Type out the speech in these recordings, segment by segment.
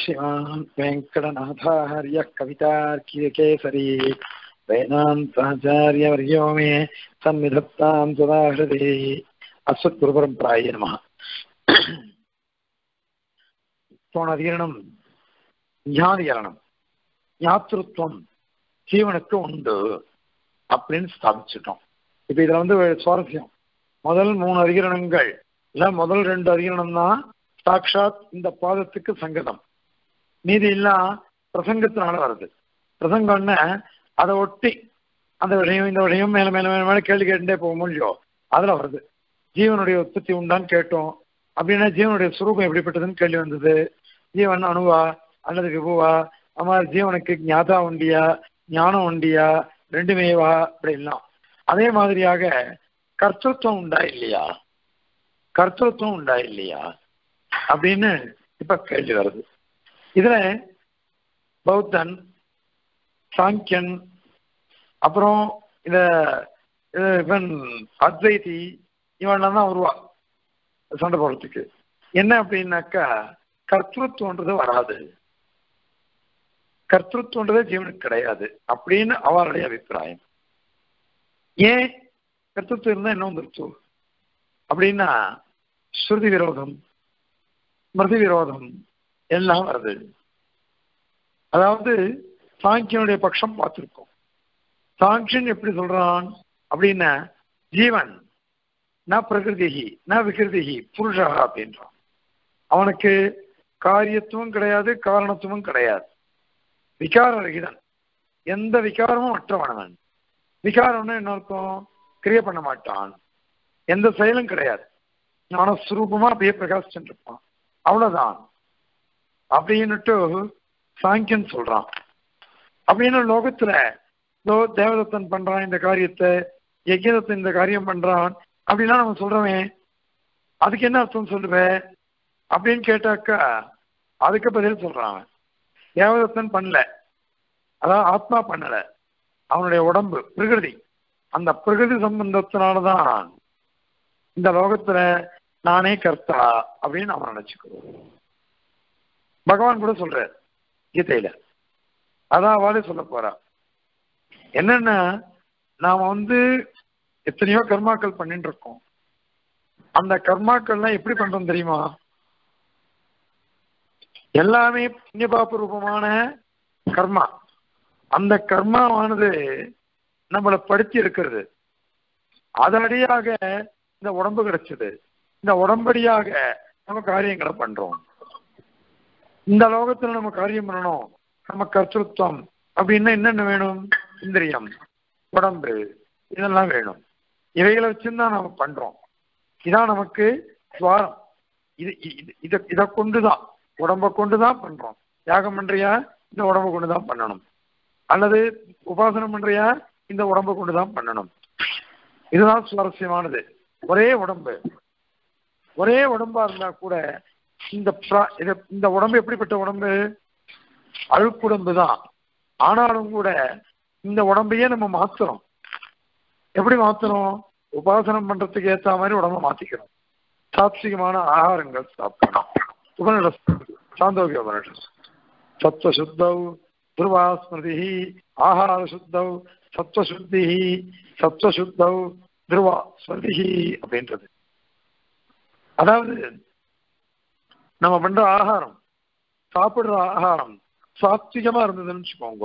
श्रीमान् वेङ्कटनाथार्य कवितार्कियकेसरी वेदान्ताचार्यवर्यो मे सन्निधत्तां सदा हृदि அஸ்வத்குருபரம்பராய நம போன அதிகரணம் ஞானிகரணம் ஞாத்திருத்துவம் ஜீவனுக்கு உண்டு அப்படின்னு ஸ்தாபிச்சிட்டோம் இப்ப இதுல வந்து சுவாரஸ்யம் முதல் மூணு அதிகரணங்கள் இல்ல முதல் ரெண்டு அதிகரணம் தான் சாட்சாத் இந்த பாதத்துக்கு சங்கதம் மீதி எல்லாம் பிரசங்கத்தினால வருது பிரசங்கம்னா அதை ஒட்டி அந்த விஷயம் இந்த விஷயம் மேல மேல மேல மேல கேள்வி கேட்டுட்டே போக முடியும் அதுல வருது ஜீவனுடைய உற்பத்தி உண்டான்னு கேட்டோம் அப்படின்னா ஜீவனுடைய சுரூபம் எப்படிப்பட்டதுன்னு கேள்வி வந்தது ஜீவன் அணுவா அல்லது விபுவா அது மாதிரி ஜீவனுக்கு ஞாதா உண்டியா ஞானம் உண்டியா ரெண்டுமேவா அப்படின்லாம் அதே மாதிரியாக கர்த்தத்துவம் உண்டா இல்லையா கர்த்தத்துவம் உண்டா இல்லையா அப்படின்னு இப்ப கேள்வி வருது இதுல பௌத்தன் சாங்கியன் அப்புறம் இத இவன் அத்வைதி இவன்லாம் தான் வருவா சண்டை போடுறதுக்கு என்ன அப்படின்னாக்கா கர்த்தத்துவன்றது வராது கர்த்தத்துவன்றதே ஜீவனுக்கு கிடையாது அப்படின்னு அவருடைய அபிப்பிராயம் ஏன் கர்த்தத்துவம் இருந்தா என்ன வந்துருச்சு அப்படின்னா ஸ்ருதி விரோதம் ஸ்மிருதி விரோதம் எல்லாம் வருது அதாவது சாங்கியனுடைய பட்சம் பார்த்திருக்கோம் சாங்கியன் எப்படி சொல்றான் அப்படின்னா ஜீவன் ந பிரகிருதிகி ந விகிருதிகி புருஷா அப்படின்றான் அவனுக்கு காரியத்துவம் கிடையாது காரணத்துவம் கிடையாது விகார ரகிதன் எந்த விகாரமும் அற்றவனவன் விகாரம்னு என்ன அர்த்தம் கிரிய பண்ண மாட்டான் எந்த செயலும் கிடையாது ஞானஸ்வரூபமா அப்படியே பிரகாசிச்சுட்டு இருப்பான் அவ்வளவுதான் அப்படின்னுட்டு சாங்கியன் சொல்றான் அப்படின்னு லோகத்துல தேவதத்தன் பண்றான் இந்த காரியத்தை யஜ்யதத்தன் இந்த காரியம் பண்றான் அப்படிலாம் நம்ம சொல்றோமே அதுக்கு என்ன அர்த்தம் சொல்லுவேன் அப்படின்னு கேட்டாக்கா அதுக்கு பதில் சொல்றான் தேவதத்தன் பண்ணல அதான் ஆத்மா பண்ணல அவனுடைய உடம்பு பிரகிருதி அந்த பிரகிருதி சம்பந்தத்தினாலதான் இந்த லோகத்துல நானே கர்த்தா அப்படின்னு அவன் நினைச்சுக்கிறோம் பகவான் கூட சொல்ற கீதையில அதான் அவளே சொல்ல போறா என்னன்னா நாம வந்து எத்தனையோ கர்மாக்கள் பண்ணிட்டு இருக்கோம் அந்த கர்மாக்கள்லாம் எப்படி பண்றோம் தெரியுமா எல்லாமே புண்ணியபாப ரூபமான கர்மா அந்த கர்மாவானது நம்மளை படுத்தி இருக்கிறது அதனடியாக இந்த உடம்பு கிடைச்சது இந்த உடம்படியாக நம்ம காரியங்களை பண்றோம் இந்த லோகத்துல நம்ம காரியம் பண்ணணும் நம்ம கர்த்தத்துவம் அப்படின்னா என்னென்ன வேணும் இந்திரியம் உடம்பு இதெல்லாம் வேணும் இவைகளை வச்சுதான் நாம பண்றோம் இதான் நமக்கு துவாரம் இது இத இதை கொண்டுதான் உடம்ப கொண்டுதான் பண்றோம் யாகம் பண்றியா இந்த உடம்ப கொண்டுதான் பண்ணணும் அல்லது உபாசனம் பண்றியா இந்த உடம்ப கொண்டுதான் பண்ணணும் இதுதான் சுவாரஸ்யமானது ஒரே உடம்பு ஒரே உடம்பா இருந்தா கூட இந்த இந்த உடம்பு எப்படிப்பட்ட உடம்பு அழுக்குடம்பு தான் ஆனாலும் கூட இந்த உடம்பையே நம்ம மாத்துறோம் எப்படி மாத்தணும் உபாசனம் பண்றதுக்கு ஏத்த மாதிரி உடம்ப மாத்திக்கணும் சாத்விகமான ஆகாரங்கள் சாப்பிடணும் உபனிட சாந்தோக்கிய உபனிஷம் சத்வசுத்தௌ துருவா ஸ்மிருதி ஆகார சுத்தௌ சத்வசுத்தி சத்வசுத்தௌ துருவா ஸ்மிருதி அப்படின்றது அதாவது நம்ம பண்ற ஆகாரம் சாப்பிடுற ஆகாரம் சாத்விகமா இருந்ததுன்னு வச்சுக்கோங்க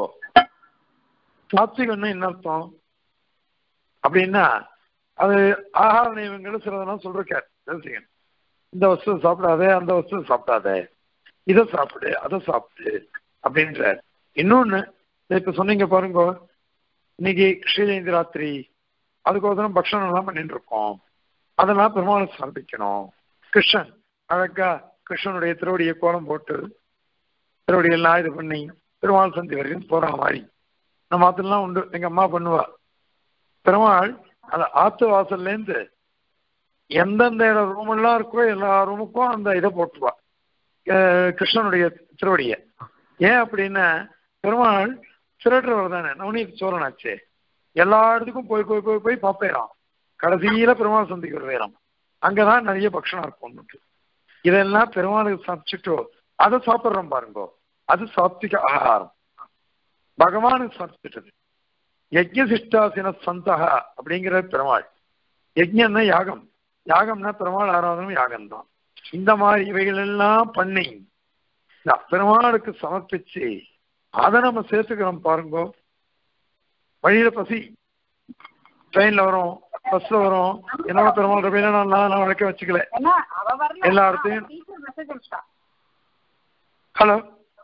சாத்விகம்னா என்ன அர்த்தம் அப்படின்னா அது ஆகார நியமங்கள் சிலதெல்லாம் சொல்றார் தெரிஞ்சுக்கணும் இந்த வஸ்து சாப்பிடாதே அந்த வஸ்து சாப்பிடாதே இதை சாப்பிடு அதை சாப்பிடு அப்படின்ற இன்னொன்னு இப்ப சொன்னீங்க பாருங்க இன்னைக்கு ஸ்ரீஜெயந்தி ராத்திரி அதுக்கோசரம் பக்ஷணம் எல்லாம் பண்ணிட்டு இருக்கோம் அதெல்லாம் பெருமாளை சமர்ப்பிக்கணும் கிருஷ்ணன் அழகா கிருஷ்ணனுடைய திருவடியை கோலம் போட்டு திருவடியெல்லாம் இது பண்ணி பெருமாள் சந்தி வரைக்கும் போற மாதிரி நம்ம அதெல்லாம் உண்டு எங்க அம்மா பண்ணுவா பெருமாள் அந்த ஆத்து வாசல்ல இருந்து எந்தெந்த ரூம் எல்லாம் இருக்கோ எல்லா ரூமுக்கும் அந்த இதை போட்டுருவா கிருஷ்ணனுடைய திருவடிய ஏன் அப்படின்னா பெருமாள் திருடுறவர் தானே நவநீத் சோழனாச்சு எல்லா இடத்துக்கும் போய் போய் போய் போய் பார்ப்பேறான் கடைசியில பெருமாள் சந்திக்கு வருவேறான் அங்கதான் நிறைய பக்ஷணம் இருக்கும் இதெல்லாம் பெருமாளுக்கு சமைச்சிட்டோ அதை சாப்பிடுறோம் பாருங்க அது சாத்விக ஆகாரம் பகவானுக்கு சமர்ப்பிச்சது யஜ்யசிஷ்டாசின சந்தகா அப்படிங்கிற பெருமாள் யஜ்யம்னா யாகம் யாகம்னா பெருமாள் ஆராதனம் யாகம் தான் இந்த மாதிரி இவைகள் எல்லாம் பண்ணி இந்த பெருமாளுக்கு சமர்ப்பிச்சு அதை நம்ம சேர்த்துக்கிறோம் பாருங்க வழியில பசி ட்ரெயின்ல வரும் பஸ்ல வரும் என்னவோ பெருமாள் ரபையில நான் நான் வழக்க வச்சுக்கல ஏன்னா அவ வரல எல்லா இடத்தையும் டீச்சர் மெசேஜ் அனுப்பிச்சா ஹலோ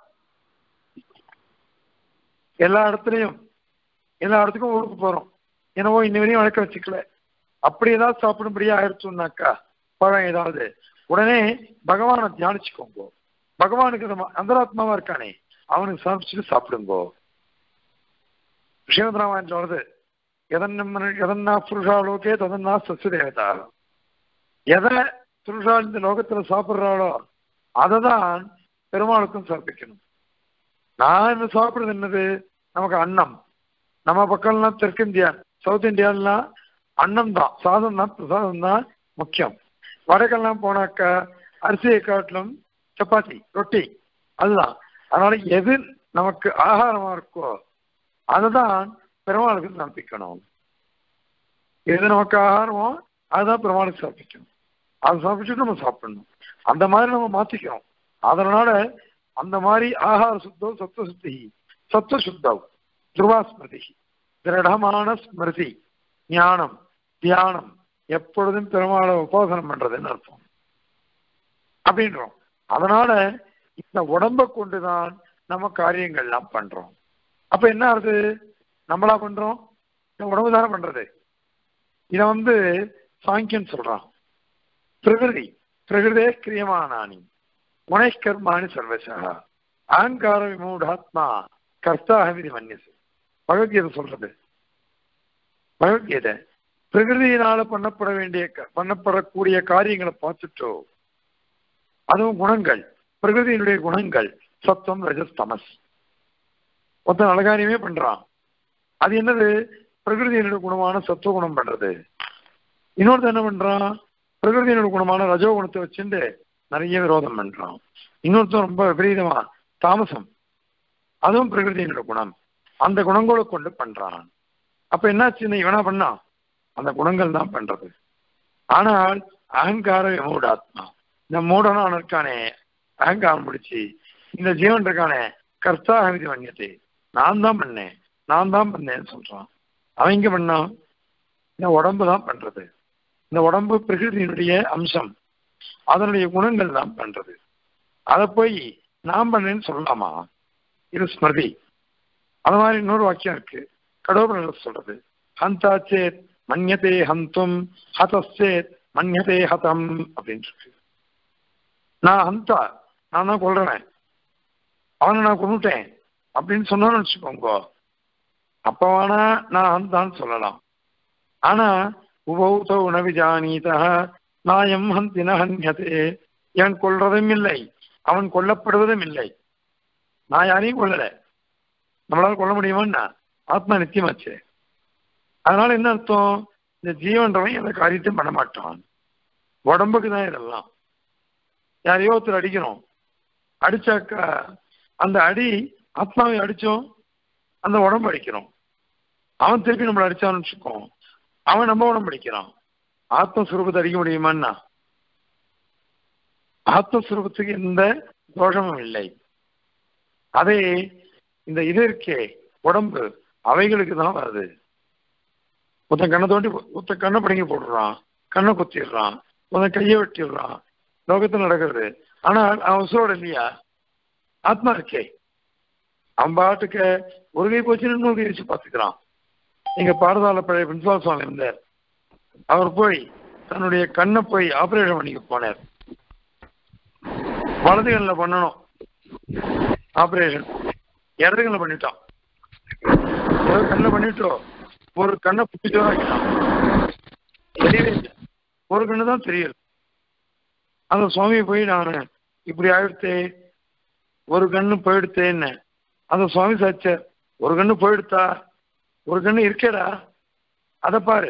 எல்லா இடத்துலையும் எல்லா இடத்துக்கும் ஊருக்கு போறோம் என்னவோ இன்ன வரையும் வழக்க வச்சுக்கல அப்படி ஏதாவது சாப்பிடும்படியா ஆயிடுச்சுன்னாக்கா பழம் ஏதாவது உடனே பகவானை தியானிச்சுக்கோங்க பகவானுக்கு நம்ம அந்தராத்மாவா இருக்கானே அவனுக்கு சமைச்சிட்டு சாப்பிடுங்கோ ஸ்ரீமத் சொல்றது எதன்ன எதன்னா புருஷாலோக்கே ததன்னா சஸ்ய தேவதா எதை புருஷா இந்த லோகத்துல சாப்பிடுறாளோ அதை தான் பெருமாளுக்கும் சமர்ப்பிக்கணும் நான் என்ன சாப்பிடுறது என்னது நமக்கு அன்னம் நம்ம பக்கம்லாம் தெற்கு இந்தியா சவுத் இந்தியாலாம் அன்னம் தான் சாதம் தான் பிரசாதம் தான் முக்கியம் வடக்கெல்லாம் போனாக்கா அரிசியை காட்டிலும் சப்பாத்தி ரொட்டி அதுதான் அதனால எது நமக்கு ஆகாரமா இருக்கோ அதை தான் பெருமாளுக்கு சமர்ப்பிக்கணும் எது நமக்கு ஆகாரமோ அதுதான் பெருமாளுக்கு சமர்ப்பிக்கணும் அதை சமர்ப்பிச்சுட்டு நம்ம சாப்பிடணும் அந்த மாதிரி நம்ம மாத்திக்கிறோம் அதனால அந்த மாதிரி ஆகார சுத்தோ சத்துவ சுத்தி சத்துவ சுத்தம் துருவா ஸ்மிருதி திருடமான ஸ்மிருதி ஞானம் தியானம் எப்பொழுதும் பெருமாளை உபாசனம் பண்றதுன்னு அர்த்தம் அப்படின்றோம் அதனால இந்த உடம்ப கொண்டுதான் நம்ம காரியங்கள்லாம் பண்றோம் அப்ப என்ன ஆகுது நம்மளா பண்றோம் இந்த உடம்பு தானே பண்றது இத வந்து சாங்கியன் சொல்றான் பிரகிருதி பிரகிருதே கிரியமானானி முனைக்கர்மானி சர்வசா அகங்கார விமூடாத்மா கர்த்தாகமிதி மன்யசு பகவத்கீதை சொல்றது பகவத்கீதை பிரகிருதியினால பண்ணப்பட வேண்டிய பண்ணப்படக்கூடிய காரியங்களை பார்த்துட்டோ அதுவும் குணங்கள் பிரகிருதியினுடைய குணங்கள் சத்தம் ரஜஸ் தமஸ் ஒருத்தன் அழகாரியமே பண்றான் அது என்னது பிரகிருதியினுடைய குணமான சத்துவ குணம் பண்றது இன்னொருத்தன் என்ன பண்றான் பிரகிருதியினுடைய குணமான ரஜோ குணத்தை வச்சுட்டு நிறைய விரோதம் பண்றான் இன்னொருத்தன் ரொம்ப விபரீதமா தாமசம் அதுவும் பிரகிருதியினுடைய குணம் அந்த குணங்களை கொண்டு பண்றான் அப்ப என்னாச்சு இவனா பண்ணான் அந்த குணங்கள் தான் பண்றது ஆனால் அகங்கார மூடாத்மா இந்த மூடனான இருக்கானே அகங்காரம் பிடிச்சி இந்த ஜீவன் இருக்கானே கர்த்தாகமிதி வன்யத்தை நான் தான் பண்ணேன் நான் தான் பண்ணேன்னு சொல்றான் அவன் இங்க பண்ணான் இந்த உடம்பு தான் பண்றது இந்த உடம்பு பிரகிருதியினுடைய அம்சம் அதனுடைய குணங்கள் தான் பண்றது அதை போய் நான் பண்ணேன்னு சொல்லலாமா இது ஸ்மிருதி அது மாதிரி இன்னொரு வாக்கியம் இருக்கு கடவுள் சொல்றது ஹந்தா சேத் மன்யதே ஹந்தும் ஹதச்சேத் மன்யதே ஹதம் அப்படின்னு இருக்கு நான் ஹந்தா நான் தான் கொள்றேன் அவனை நான் கொண்டுட்டேன் அப்படின்னு சொன்னோன்னு வச்சுக்கோங்க அப்ப வேணா நான் ஹந்தான்னு சொல்லலாம் ஆனா உபௌத உணவிஜானீத நாயம் ஹந்தின ஹன்யதே என் கொள்றதும் இல்லை அவன் கொல்லப்படுவதும் இல்லை நான் யாரையும் கொல்லல நம்மளால கொல்ல முடியுமான்னா ஆத்மா நித்தியமாச்சு அதனால என்ன அர்த்தம் இந்த ஜீவன்றவன் எந்த காரியத்தையும் பண்ண மாட்டான் உடம்புக்கு தான் இதெல்லாம் யாரையோ ஒருத்தர் அடிக்கிறோம் அடிச்சாக்கா அந்த அடி ஆத்மாவை அடிச்சோம் அந்த உடம்பு அடிக்கிறோம் அவன் திருப்பி நம்மளை அடிச்சான்னு வச்சுக்கோ அவன் நம்ம உடம்பு அடிக்கிறான் ஆத்மஸ்வரூபத்தை அடிக்க முடியுமான்னா ஆத்மஸ்வரூபத்துக்கு எந்த தோஷமும் இல்லை அதே இந்த இது இருக்கே உடம்பு அவைகளுக்கு தான் வருது ஒருத்தன் கண்ணை தோண்டி ஒருத்தன் கண்ணை பிடுங்கி போடுறான் கண்ணை குத்திடுறான் ஒருத்தன் கையை வெட்டிடுறான் லோகத்தில் நடக்கிறது ஆனால் அவன் உசுரோட இல்லையா ஆத்மா இருக்கே அவன் பாட்டுக்கு ஒரு கை போச்சுன்னு இன்னொரு கை வச்சு பார்த்துக்கிறான் எங்க பாரதால பழைய பிரின்சிபால் சுவாமி இருந்தார் அவர் போய் தன்னுடைய கண்ணை போய் ஆபரேஷன் பண்ணிக்க போனார் வலது கண்ணில் பண்ணணும் ஆபரேஷன் இடது கண்ணில் பண்ணிட்டான் ஒரு கண்ணில் பண்ணிட்டோம் ஒரு கண்ணை புட்டிச்சோம் ஆக்கிட்டான் தெரியவே இல்லை ஒரு கண்ணு தான் தெரியல அந்த சுவாமியை போய் நான் இப்படி ஆயிடுத்தே ஒரு கண்ணு போயிடுத்தேன்னு அந்த சுவாமி சாச்சார் ஒரு கண்ணு போயிடுத்தா ஒரு கண்ணு இருக்கேடா அதை பாரு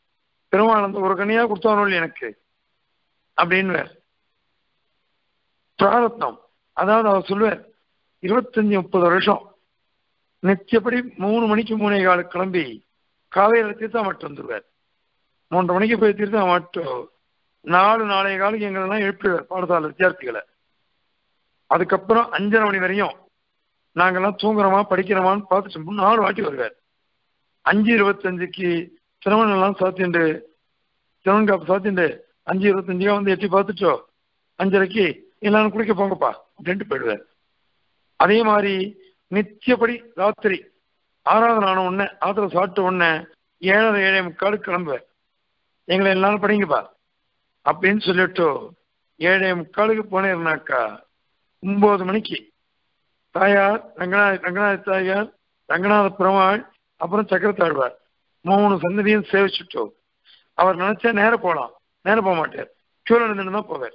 பெருமாள் அந்த ஒரு கண்ணையா கொடுத்தானோ எனக்கு அப்படின்னு பிராரத்தம் அதாவது அவர் சொல்லுவார் இருபத்தஞ்சு முப்பது வருஷம் நிச்சயப்படி மூணு மணிக்கு மூணே கால கிளம்பி காவேரி தீர்த்தம் மட்டும் வந்துடுவார் மூன்றரை மணிக்கு போய் தீர்த்தம் மட்டும் நாலு நாளைய காலுக்கு எங்களெல்லாம் எழுப்பிடுவார் பாடசாலை வித்தியார்த்திகளை அதுக்கப்புறம் அஞ்சரை மணி வரையும் நாங்கெல்லாம் தூங்குறோமா படிக்கிறோமான்னு பார்த்துட்டு மூணு நாலு வாட்டி வருவார் அஞ்சு இருபத்தஞ்சுக்கு திருமணம் எல்லாம் சாத்திண்டு திருமணம் காப்பு சாத்திண்டு அஞ்சு இருபத்தஞ்சுக்கா வந்து எட்டி பார்த்துட்டோ அஞ்சரைக்கு எல்லாரும் குளிக்க போங்கப்பா அப்படின்ட்டு போயிடுவார் அதே மாதிரி நித்தியப்படி ராத்திரி ஆறாவது ஆன உடனே ஆத்திர சாப்பிட்ட உடனே ஏழரை ஏழை முக்காலுக்கு கிளம்புவேன் எங்களை எல்லாரும் படிங்கப்பா அப்படின்னு சொல்லிட்டு ஏழை முக்காலுக்கு போனேன்னாக்கா ஒன்பது மணிக்கு தாயார் ரங்கநாத ரங்கநாத தாயார் ரங்கநாத பெருமாள் அப்புறம் சக்கரத்தாழ்வார் மூணு சன்னதியும் சேவிச்சுட்டோ அவர் நினைச்சா நேரம் போகலாம் நேரம் போக மாட்டார் கியூல நின்று தான் போவார்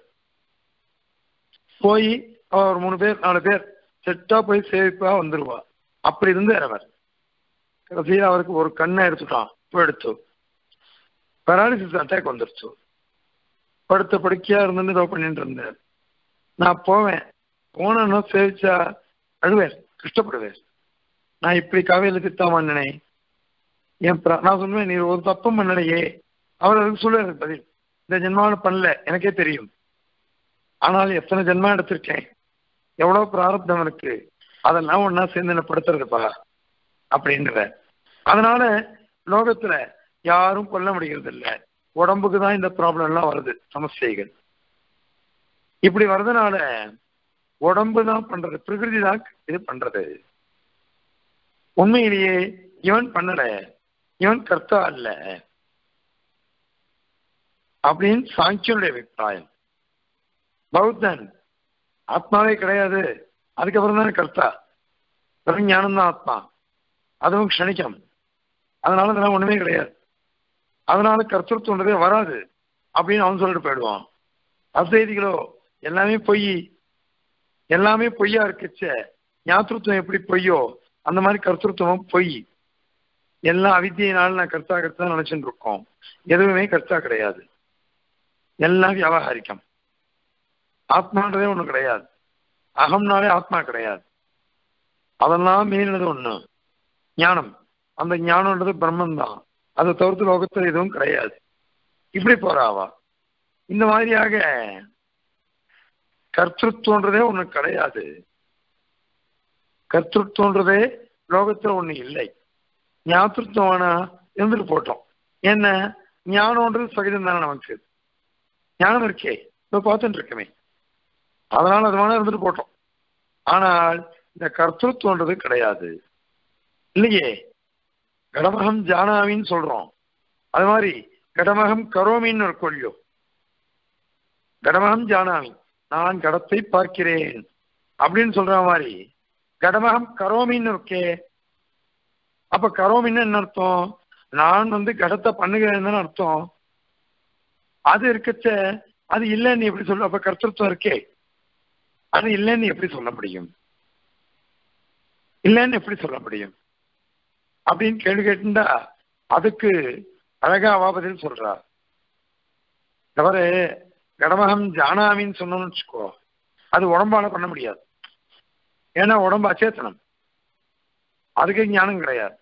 போய் அவர் மூணு பேர் நாலு பேர் செட்டா போய் சேவிப்பா வந்துருவா அப்படி இருந்து அவர் கடைசியில் அவருக்கு ஒரு கண்ணை எடுத்துட்டான் எடுத்து பெராலிசிஸ் அட்டாக் வந்துருச்சு படுத்த படுக்கையா இருந்து இதோ பண்ணிட்டு இருந்தேன் நான் போவேன் போனேன்னா சேவிச்சா அழுவேன் கஷ்டப்படுவேன் நான் இப்படி காவையில திட்டாமன்னனே என் பிர- நான் சொல்லுவேன் நீ ஒரு தப்பும் பண்ணலையே அவர் அதுக்கு சொல்லுவார் பதில் இந்த ஜென்மாவில் பண்ணல எனக்கே தெரியும் ஆனால் எத்தனை ஜென்மா எடுத்திருக்கேன் எவ்வளவு பிராரப்தம் இருக்கு அதெல்லாம் ஒன்னா சேர்ந்து என்ன படுத்துறதுப்பா அப்படின்ற அதனால லோகத்துல யாரும் கொல்ல முடிகிறது இல்ல உடம்புக்கு தான் இந்த ப்ராப்ளம் எல்லாம் வருது சமஸ்தைகள் இப்படி வர்றதுனால உடம்பு தான் பண்றது பிரகிருதி தான் இது பண்றது உண்மையிலேயே இவன் பண்ணல இவன் கர்த்தா அல்ல அப்படின்னு சாங்கியனுடைய அபிப்பிராயம் பௌத்தன் ஆத்மாவே கிடையாது அதுக்கப்புறம் தானே கர்த்தா வெறும் ஞானம் தான் ஆத்மா அதுவும் க்ஷணிக்கம் அதனால அதெல்லாம் ஒண்ணுமே கிடையாது அதனால கர்த்தத்துவன்றதே வராது அப்படின்னு அவன் சொல்லிட்டு போயிடுவான் அசெய்திகளோ எல்லாமே பொய் எல்லாமே பொய்யா இருக்குச்ச ஞாத்திருத்துவம் எப்படி பொய்யோ அந்த மாதிரி கர்த்தத்துவம் பொய் எல்லாம் அவித்தியினால நான் கர்த்தா கர்த்தா நினைச்சுட்டு இருக்கோம் எதுவுமே கர்த்தா கிடையாது எல்லாம் வியாபாரிக்கம் ஆத்மான்றதே ஒண்ணு கிடையாது அகம்னாலே ஆத்மா கிடையாது அதெல்லாம் மீறினது ஒண்ணு ஞானம் அந்த ஞானம்ன்றது பிரம்மன் தான் அதை தவிர்த்து லோகத்துல எதுவும் கிடையாது இப்படி போறாவா இந்த மாதிரியாக கர்த்தத்துவன்றதே ஒண்ணு கிடையாது கர்த்தத்துவன்றதே லோகத்துல ஒண்ணு இல்லை ஞாபகத்துவம் வேணா இருந்துட்டு போட்டோம் என்ன ஞானம்ன்றது சகிதம் தானே நமக்கு ஞானம் இருக்கே இப்போ பார்த்துட்டு இருக்கமே அதனால அது வேணா இருந்துட்டு போட்டோம் ஆனால் இந்த கர்த்தத்துவன்றது கிடையாது இல்லையே கடமகம் ஜானாமின்னு சொல்றோம் அது மாதிரி கடமகம் கரோமின்னு ஒரு கொள்ளியோ கடமகம் ஜானாமி நான் கடத்தை பார்க்கிறேன் அப்படின்னு சொல்ற மாதிரி கடமகம் கரோமின்னு இருக்கே அப்ப கரோமின்னு என்ன அர்த்தம் நான் வந்து கடத்தை பண்ணுகிறேன்னு அர்த்தம் அது இருக்கச்ச அது இல்லைன்னு எப்படி சொல்ல அப்ப கர்த்தத்துவம் இருக்கே அது இல்லைன்னு எப்படி சொல்ல முடியும் இல்லைன்னு எப்படி சொல்ல முடியும் அப்படின்னு கேள்வி கேட்டுண்டா அதுக்கு அழகா அவா பதில் சொல்றா தவறு கடமகம் ஜானாமின்னு சொன்னோம்னு வச்சுக்கோ அது உடம்பால பண்ண முடியாது ஏன்னா உடம்பு அச்சேத்தனம் அதுக்கு ஞானம் கிடையாது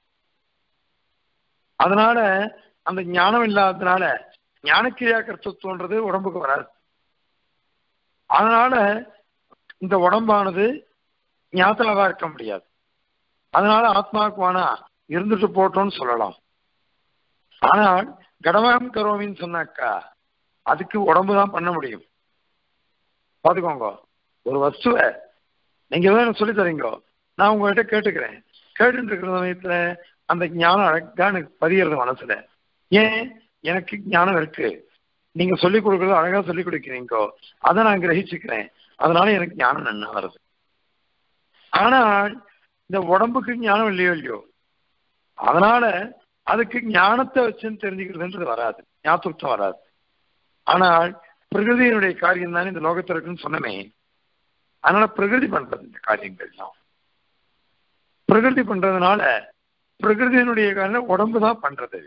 அதனால அந்த ஞானம் இல்லாததுனால ஞானக்கிரியா கர்த்தத்துவன்றது உடம்புக்கு வராது அதனால இந்த உடம்பானது ஞாபகமா இருக்க முடியாது அதனால ஆத்மாவுக்கு வேணா இருந்துட்டு போட்டோம்னு சொல்லலாம் ஆனால் கடமகம் கரோமின்னு சொன்னாக்கா அதுக்கு உடம்பு தான் பண்ண முடியும் பாத்துக்கோங்க ஒரு வஸ்துவை நீங்க தான் எனக்கு சொல்லி தரீங்க நான் உங்ககிட்ட கேட்டுக்கிறேன் கேட்டுட்டு இருக்கிற சமயத்துல அந்த ஞானம் அழகா எனக்கு பதிகிறது மனசுல ஏன் எனக்கு ஞானம் இருக்கு நீங்க சொல்லிக் கொடுக்கறது அழகா சொல்லிக் கொடுக்கிறீங்கோ அதை நான் கிரகிச்சுக்கிறேன் அதனால எனக்கு ஞானம் என்ன வருது ஆனால் இந்த உடம்புக்கு ஞானம் இல்லையோ இல்லையோ அதனால அதுக்கு ஞானத்தை வச்சுன்னு தெரிஞ்சுக்கிறதுன்றது வராது ஞாபகத்துவம் வராது ஆனால் பிரகிருதியினுடைய காரியம் தானே இந்த லோகத்தில் இருக்குன்னு சொன்னமே அதனால பிரகிருதி பண்றது இந்த காரியங்கள் எல்லாம் பிரகிருதி பண்றதுனால பிரகிருதியினுடைய காரணம் உடம்பு தான் பண்றது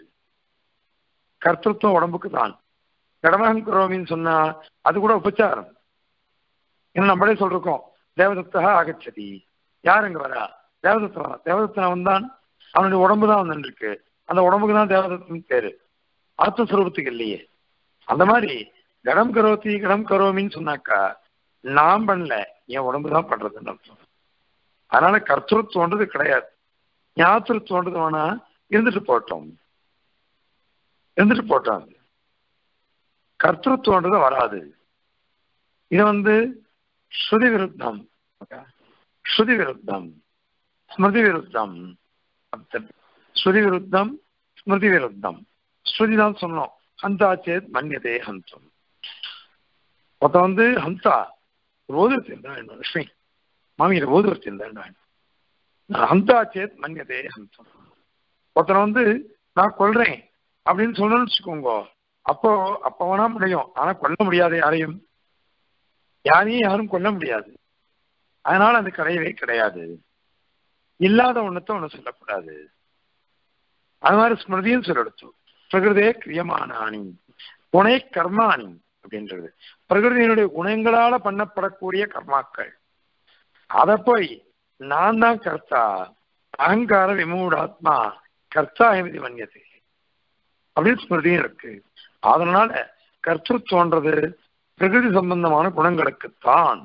கர்த்தத்துவம் உடம்புக்கு தான் கடமகம் குரோமின்னு சொன்னா அது கூட உபச்சாரம் ஏன்னா நம்மளே சொல்றோம் தேவதத்தா ஆகச்சதி யார் அங்க வரா தேவதத்தன் வரா தேவதத்தன் வந்தான் அவனுடைய உடம்பு தான் வந்துருக்கு அந்த உடம்புக்கு தான் தேவதத்தன் பேரு ஆத்மஸ்வரூபத்துக்கு இல்லையே அந்த மாதிரி கடம் கரோத்தி கடம் கரோமின்னு சொன்னாக்கா நான் பண்ணல என் உடம்பு தான் பண்றதுன்னு அர்த்தம் அதனால கர்த்தத்துவன்றது கிடையாது ஞாபகத்துவன்றது வேணா இருந்துட்டு போட்டோம் இருந்துட்டு போட்டோம் கர்த்தத்துவன்றது வராது இது வந்து ஸ்ருதி விருத்தம் ஸ்ருதி விருத்தம் ஸ்மிருதி விருத்தம் ஸ்ருதி விருத்தம் ஸ்மிருதி விருத்தம் ஸ்ருதி தான் சொன்னோம் ஹந்தா சேத் மன்யதே ஹந்தம் ஒருத்த வந்து ஹம்சா ஓதுவத்தின் தான் வேணும் லட்சுமி மாமியில ஓதுவத்தின் தான் வேணும் ஹந்தா சேத் மன்யதே ஹந்தம் ஒருத்தனை வந்து நான் கொல்றேன் அப்படின்னு சொல்லணும்னு வச்சுக்கோங்க அப்போ அப்ப வேணா முடியும் ஆனா கொல்ல முடியாது யாரையும் யாரையும் யாரும் கொல்ல முடியாது அதனால அது கிடையவே கிடையாது இல்லாத ஒண்ணத்தை ஒண்ணு சொல்லக்கூடாது அது மாதிரி ஸ்மிருதியும் சொல்லெடுத்து பிரகிருதே கிரியமானானி குணை கர்மானி அப்படின்றது பிரகிருதியினுடைய குணங்களால பண்ணப்படக்கூடிய கர்மாக்கள் அத போய் நான் தான் கர்த்தா அகங்கார விமூடாத்மா கர்த்தா எமிதி மன்யது அப்படின்னு ஸ்மிருதியும் இருக்கு அதனால கர்த்தத்துவன்றது பிரகிருதி சம்பந்தமான குணங்களுக்குத்தான்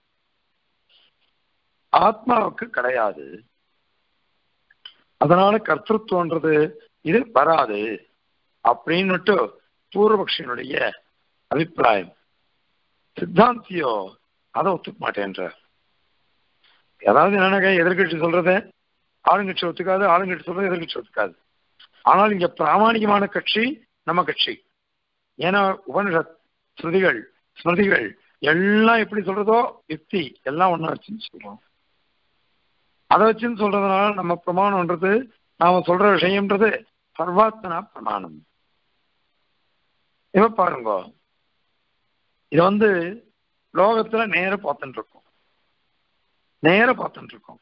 ஆத்மாவுக்கு கிடையாது அதனால கர்த்தத்துவன்றது இது வராது அப்படின்னுட்டு பூர்வபக்ஷியனுடைய அபிப்பிராயம் சித்தாந்தியோ அதை ஒத்துக்க மாட்டேன்ற அதாவது என்னன்னாக்க எதிர்கட்சி சொல்றத ஆளுங்கட்சி ஒத்துக்காது ஆளுங்கட்சி சொல்றது எதிர்கட்சி ஒத்துக்காது ஆனால் இங்க பிராமணிகமான கட்சி நம்ம கட்சி ஏன்னா உபனிஷத் ஸ்ருதிகள் ஸ்மிருதிகள் எல்லாம் எப்படி சொல்றதோ யுக்தி எல்லாம் ஒண்ணா வச்சுன்னு சொல்றோம் அதை வச்சுன்னு சொல்றதுனால நம்ம பிரமாணம்ன்றது நாம சொல்ற விஷயம்ன்றது சர்வாத்மனா பிரமாணம் இப்ப பாருங்க இது வந்து லோகத்துல நேர பார்த்துட்டு இருக்கோம் நேர பார்த்துட்டு இருக்கோம்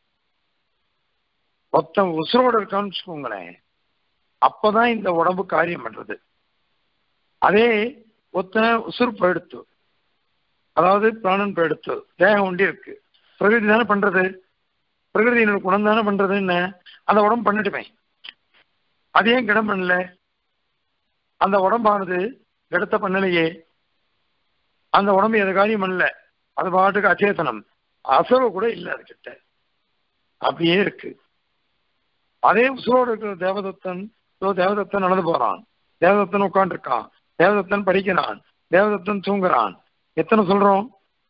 மொத்தம் உசுரோட இருக்கான்னு வச்சுக்கோங்களேன் அப்பதான் இந்த உடம்பு காரியம் பண்றது அதே ஒத்தனை உசுறு போயிடுத்து அதாவது பிராணன் போயிடுத்து தேகம் ஒண்டி இருக்கு பிரகிருதி தானே பண்றது பிரகிருதியினோட குணம் தானே பண்றது என்ன அந்த உடம்பு பண்ணிட்டுமே அது ஏன் கிடம் பண்ணல அந்த உடம்பானது கிடத்த பண்ணலையே அந்த உடம்பு எது காரியம் பண்ணல அது பாட்டுக்கு அச்சேதனம் அசர்வு கூட இல்லை அது கிட்ட அப்படியே இருக்கு அதே உசுரோடு இருக்கிற தேவதத்தன் இதோ தேவதத்தன் நடந்து போறான் தேவதத்தன் உட்காந்துருக்கான் தேவதத்தன் படிக்கிறான் தேவதத்தன் தூங்குறான் எத்தனை சொல்றோம்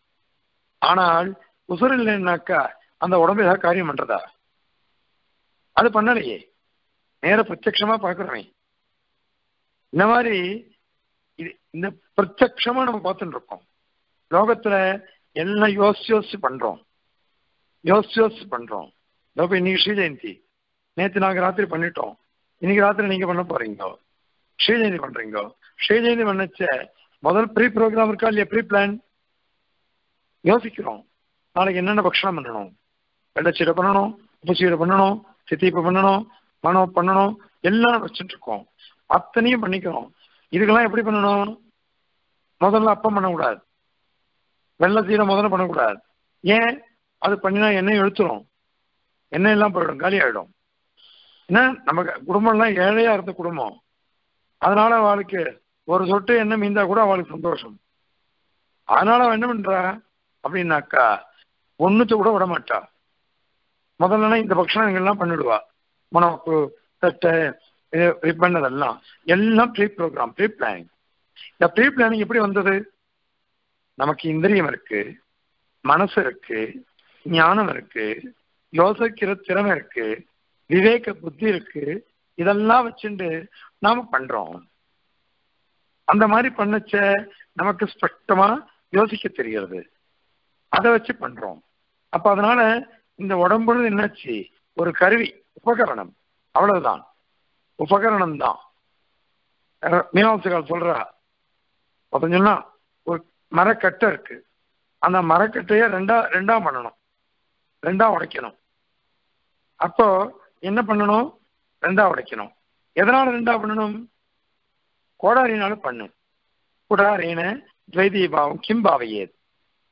ஆனால் உசுர் இல்லைன்னாக்கா அந்த உடம்பு ஏதாவது காரியம் பண்றதா அது பண்ணலையே நேர பிரத்யட்சமா பாக்குறவன் இந்த மாதிரி இது இந்த பிரத்யட்சமா நம்ம பார்த்துட்டு இருக்கோம் லோகத்துல எல்லாம் யோசிச்சு யோசிச்சு பண்றோம் யோசிச்சு யோசிச்சு பண்றோம் இதோ இன்னைக்கு ஸ்ரீ ஜெயந்தி நேற்று நாங்க ராத்திரி பண்ணிட்டோம் இன்னைக்கு ராத்திரி நீங்க பண்ண போறீங்க ஸ்ரீ ஜெயந்தி பண்றீங்க ஸ்ரீ ஜெயந்தி பண்ணச்ச முதல் ப்ரீ ப்ரோக்ராம் இருக்கா இல்லையா ப்ரீ பிளான் யோசிக்கிறோம் நாளைக்கு என்னென்ன பக்ஷணம் பண்ணணும் வெள்ளச்சீடை பண்ணணும் உப்புச்சீடை பண்ணணும் சித்திப்பு பண்ணணும் மனம் பண்ணணும் எல்லாம் வச்சுட்டு இருக்கோம் அத்தனையும் பண்ணிக்கிறோம் இதுக்கெல்லாம் எப்படி பண்ணணும் முதல்ல அப்பம் பண்ணக்கூடாது வெள்ளை சீடை முதல்ல பண்ணக்கூடாது ஏன் அது பண்ணினா எண்ணெய் எழுத்துரும் எண்ணெய் எல்லாம் போயிடும் காலி ஆயிடும் ஏன்னா நமக்கு குடும்பம்லாம் ஏழையா இருந்த குடும்பம் அதனால அவளுக்கு ஒரு சொட்டு எண்ணெய் மீந்தா கூட அவளுக்கு சந்தோஷம் அதனால அவ என்ன பண்றா அப்படின்னாக்கா ஒண்ணுத்த கூட விட மாட்டா முதல்லனா இந்த பக்ஷணங்கள்லாம் பண்ணிடுவா மனப்பு தட்டை ரிப்பன் அதெல்லாம் எல்லாம் ப்ரீ ப்ரோக்ராம் ப்ரீ பிளானிங் இந்த ப்ரீ பிளானிங் எப்படி வந்தது நமக்கு இந்திரியம் இருக்கு மனசு இருக்கு ஞானம் இருக்கு யோசிக்கிற திறமை இருக்கு விவேக புத்தி இருக்கு இதெல்லாம் வச்சுட்டு நாம பண்றோம் அந்த மாதிரி பண்ணச்ச நமக்கு ஸ்பஷ்டமா யோசிக்க தெரிகிறது அதை வச்சு பண்றோம் அப்ப அதனால இந்த உடம்புல என்னாச்சு ஒரு கருவி உபகரணம் அவ்வளவுதான் உபகரணம் தான் மீனாட்சிகள் சொல்றா அப்ப சொன்னா ஒரு மரக்கட்டை இருக்கு அந்த மரக்கட்டைய ரெண்டா ரெண்டா பண்ணணும் ரெண்டா உடைக்கணும் அப்போ என்ன பண்ணணும் ரெண்டா உடைக்கணும் எதனால ரெண்டா பண்ணணும் கோடாரினால பண்ணு குடாரீன துவைதீபாவம் கிம்பாவையேது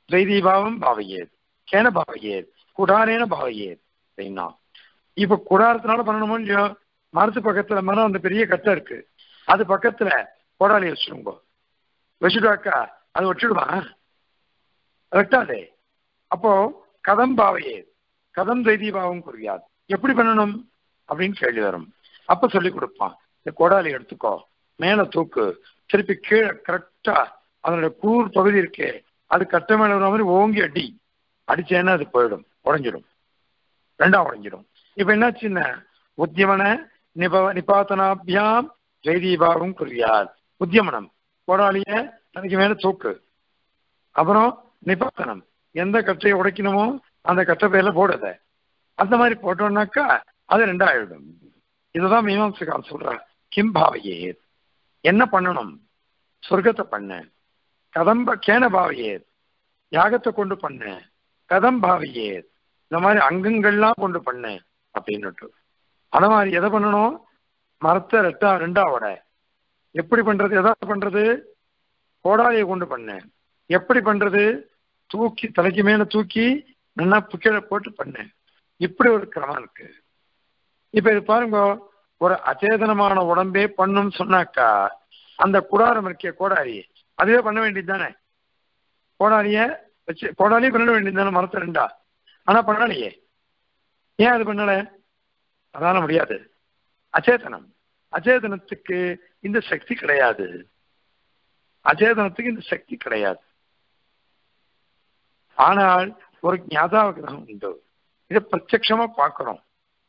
துவைதீபாவம் பாவையேத் கேன பாவையேத் குடாரேன பாவையேத் அப்படின்னா இப்ப குடாரத்தினால பண்ணணுமோ இல்லையோ மரத்து பக்கத்துல மரம் அந்த பெரிய கட்டை இருக்கு அது பக்கத்துல கோடாலி வச்சிருங்கோ வச்சுட்டாக்கா அது வச்சுடுமா வெட்டாதே அப்போ கதம் பாவையே கதம் துவைதி பாவம் குறியாது எப்படி பண்ணணும் அப்படின்னு கேள்வி வரும் அப்ப சொல்லி கொடுப்பான் இந்த கோடாலி எடுத்துக்கோ மேல தூக்கு திருப்பி கீழே கரெக்டா அதனுடைய கூர் பகுதி இருக்கே அது கட்ட மேல வர மாதிரி ஓங்கி அடி அடிச்சேன்னா அது போயிடும் உடைஞ்சிடும் ரெண்டா உடைஞ்சிடும் இப்ப என்னாச்சுன்னா உத்தியமன நிப நிபாத்தனாபியாம் ஜெய்தீபாவும் குறியார் உத்தியமனம் போராளிய தனக்கு மேல தூக்கு அப்புறம் நிபாத்தனம் எந்த கட்டையை உடைக்கணுமோ அந்த கட்டை பேர்ல போடுத அந்த மாதிரி போட்டோம்னாக்கா அது ரெண்டாயிடும் இதுதான் மீமாம்சகால் சொல்ற கிம் பாவையே என்ன பண்ணணும் சொர்க்கத்தை பண்ணு கதம்ப கேன பாவையே யாகத்தை கொண்டு பண்ணு கதம் பாவையே இந்த மாதிரி அங்கங்கள்லாம் கொண்டு பண்ணு அப்படின்னுட்டு அந்த மாதிரி எதை பண்ணணும் மரத்தை ரெட்டா ரெண்டாவோட எப்படி பண்றது எதா பண்றது கோடாலியை கொண்டு பண்ணு எப்படி பண்றது தூக்கி தலைக்கு மேல தூக்கி நல்லா கீழே போட்டு பண்ணு இப்படி ஒரு கிரமம் இருக்கு இப்ப இது பாருங்க ஒரு அச்சேதனமான உடம்பே பண்ணும் சொன்னாக்கா அந்த குடாரம் இருக்கிய கோடாரி அதுவே பண்ண வேண்டியது தானே கோடாலிய வச்சு கோடாலியே பண்ண வேண்டியது தானே மரத்தை ரெண்டா ஆனா பண்ணலையே ஏன் அது பண்ணல அதான முடியாது அச்சேதனம் அச்சேதனத்துக்கு இந்த சக்தி கிடையாது அச்சேதனத்துக்கு இந்த சக்தி கிடையாது ஆனால் ஒரு ஞாதாகிரகம் உண்டு இதை பிரத்யட்சமா பார்க்கிறோம்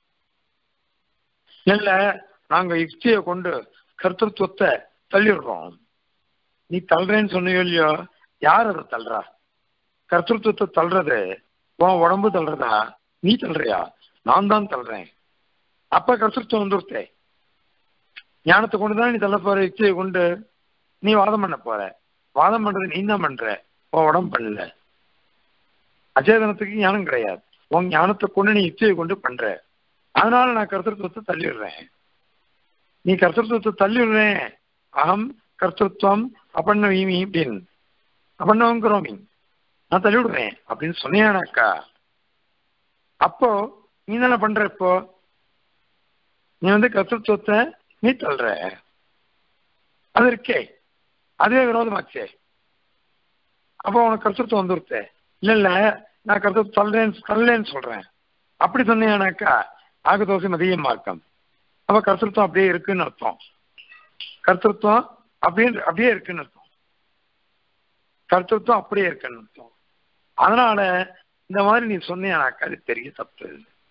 இல்ல நாங்க யுக்தியை கொண்டு கர்த்தத்துவத்தை தள்ளிடுறோம் நீ தள்ளுறேன்னு சொன்னியோ இல்லையோ யார் அதை தள்ளுறா கர்த்தத்துவத்தை தள்ளுறது உன் உடம்பு தள்ளுறதா நீ தள்ளுறியா நான் தான் தள்ளுறேன் அப்ப கர்த்தத்துவம் வந்துருத்தே ஞானத்தை கொண்டு தான் நீ தள்ள போற யுக்தியை கொண்டு நீ வாதம் பண்ண போற வாதம் பண்றது நீ தான் பண்ற உன் உடம்பு பண்ணல அச்சேதனத்துக்கு ஞானம் கிடையாது உன் ஞானத்தை கொண்டு நீ யுக்தியை கொண்டு பண்ற அதனால நான் கர்த்தத்துவத்தை தள்ளிடுறேன் நீ கர்த்தத்துவத்தை தள்ளிடுறேன் அகம் கர்த்தத்துவம் அப்பண்ணவீமி அப்படின்னு அப்பண்ணவங்கிறோமி நான் தள்ளிவிடுறேன் அப்படின்னு சொன்னியானாக்கா அப்போ நீ என்ன பண்ற இப்போ நீ வந்து கர்த்தத்துவத்தை நீ தள்ளுற அது இருக்கே அதுவே விரோதமாச்சே அப்போ உனக்கு கர்த்தத்துவம் வந்துருத்தே இல்ல இல்ல நான் கருத்து தள்ளேன்னு தள்ளேன்னு சொல்றேன் அப்படி சொன்னீங்கன்னாக்கா ஆகதோசை மதிய மார்க்கம் அப்ப கர்த்தத்துவம் அப்படியே இருக்குன்னு அர்த்தம் கர்த்தத்துவம் அப்படியே அப்படியே இருக்குன்னு அர்த்தம் கர்த்தத்துவம் அப்படியே இருக்குன்னு அர்த்தம் அதனால இந்த மாதிரி நீ சொன்னீங்கன்னாக்கா அது பெரிய தப்பு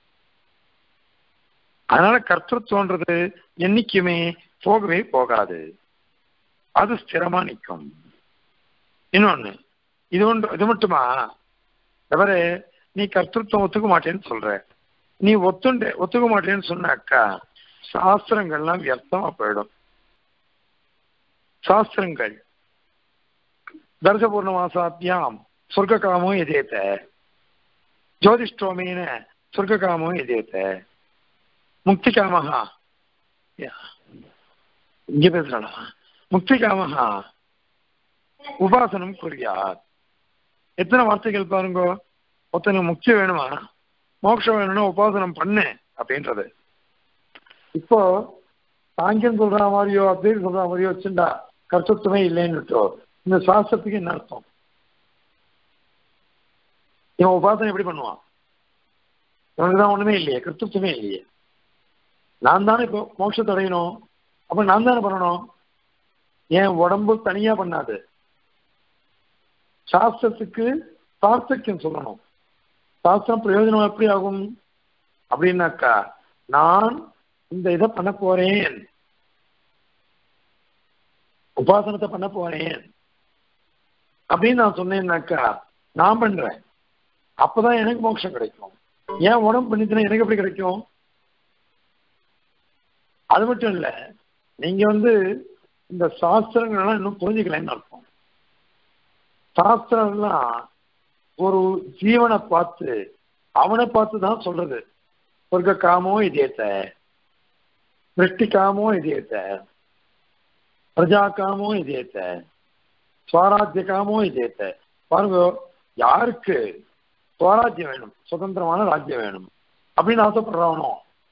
அதனால கர்த்தத்துவன்றது என்னைக்குமே போகவே போகாது அது ஸ்திரமா நிற்கும் இன்னொன்னு இது ஒன்று இது மட்டுமா தவிர நீ கர்த்தத்துவம் ஒத்துக்க மாட்டேன்னு சொல்ற நீ ஒத்துண்டு ஒத்துக்க மாட்டேன்னு சொன்னாக்கா சாஸ்திரங்கள்லாம் வியர்த்தமா போயிடும் சாஸ்திரங்கள் தர்சபூர்ணமாசாத்தியாம் சொர்க்ககாமோ எதேத்த ஜோதிஷ்டோமேன சொர்க்ககாமோ எதேத்த முக்தி காமஹா இங்க பேசுறாளா முக்தி காமஹா உபாசனம் குறியாத் எத்தனை வார்த்தைகள் பாருங்க ஒருத்தனுக்கு முக்தி வேணுமா மோட்சம் வேணும்னா உபாசனம் பண்ணு அப்படின்றது இப்போ சாங்கியம் சொல்ற மாதிரியோ அப்படின்னு சொல்ற மாதிரியோ வச்சுண்டா கர்த்தத்துவமே இல்லைன்னு இந்த சாஸ்திரத்துக்கு என்ன அர்த்தம் இவன் உபாசனை எப்படி பண்ணுவான் இவனுக்கு தான் ஒண்ணுமே இல்லையே கர்த்தத்துவமே இல்லையே நான் தானே இப்போ மோட்சத்தை அடையணும் அப்ப நான் தானே பண்ணணும் என் உடம்பு தனியா பண்ணாது சாஸ்திரத்துக்கு சாஸ்திரியம் சொல்லணும் சாஸ்திரம் பிரயோஜனம் எப்படி ஆகும் அப்படின்னாக்கா நான் இந்த இதை பண்ண போறேன் உபாசனத்தை பண்ண போறேன் அப்படின்னு நான் சொன்னேன்னாக்கா நான் பண்றேன் அப்பதான் எனக்கு மோட்சம் கிடைக்கும் ஏன் உடம்பு பண்ணிச்சுன்னா எனக்கு எப்படி கிடைக்கும் அது மட்டும் இல்ல நீங்க வந்து இந்த சாஸ்திரங்கள்லாம் இன்னும் புரிஞ்சுக்கலன்னு அர்த்தம் சாஸ்திரம்லாம் ஒரு ஜீவனை பார்த்து அவனை பார்த்து தான் சொல்றது சொர்க்க காமோ இதேத்த சிருஷ்டி காமோ இதேத்த பிரஜா காமோ இதேத்த ஸ்வராஜ்ய காமோ இதேத்த பாருங்க யாருக்கு சுவராஜ்யம் வேணும் சுதந்திரமான ராஜ்யம் வேணும் அப்படின்னு ஆசைப்படுறவனோ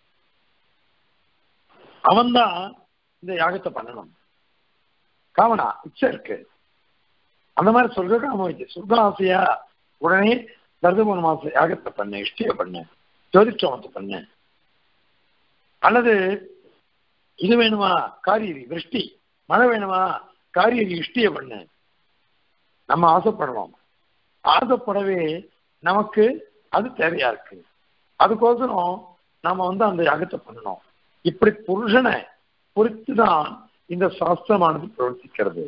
அவன்தான் இந்த யாகத்தை பண்ணணும் காமனா இச்சை இருக்கு அந்த மாதிரி சொர்க்க காமம் இருக்கு சொர்க்க ஆசையா உடனே தர்தமன் மாச யாகத்தை பண்ணு இஷ்டிய பண்ணு ஜோதிஷ்டமத்தை பண்ணு அல்லது இது வேணுமா காரியரி விருஷ்டி மழை வேணுமா காரியரி இஷ்டிய பண்ணு நம்ம ஆசைப்படுறோம் ஆசைப்படவே நமக்கு அது தேவையா இருக்கு அதுக்கோசரம் நாம வந்து அந்த யாகத்தை பண்ணணும் இப்படி புருஷனை பொறுத்துதான் இந்த சாஸ்திரமானது பிரவர்த்திக்கிறது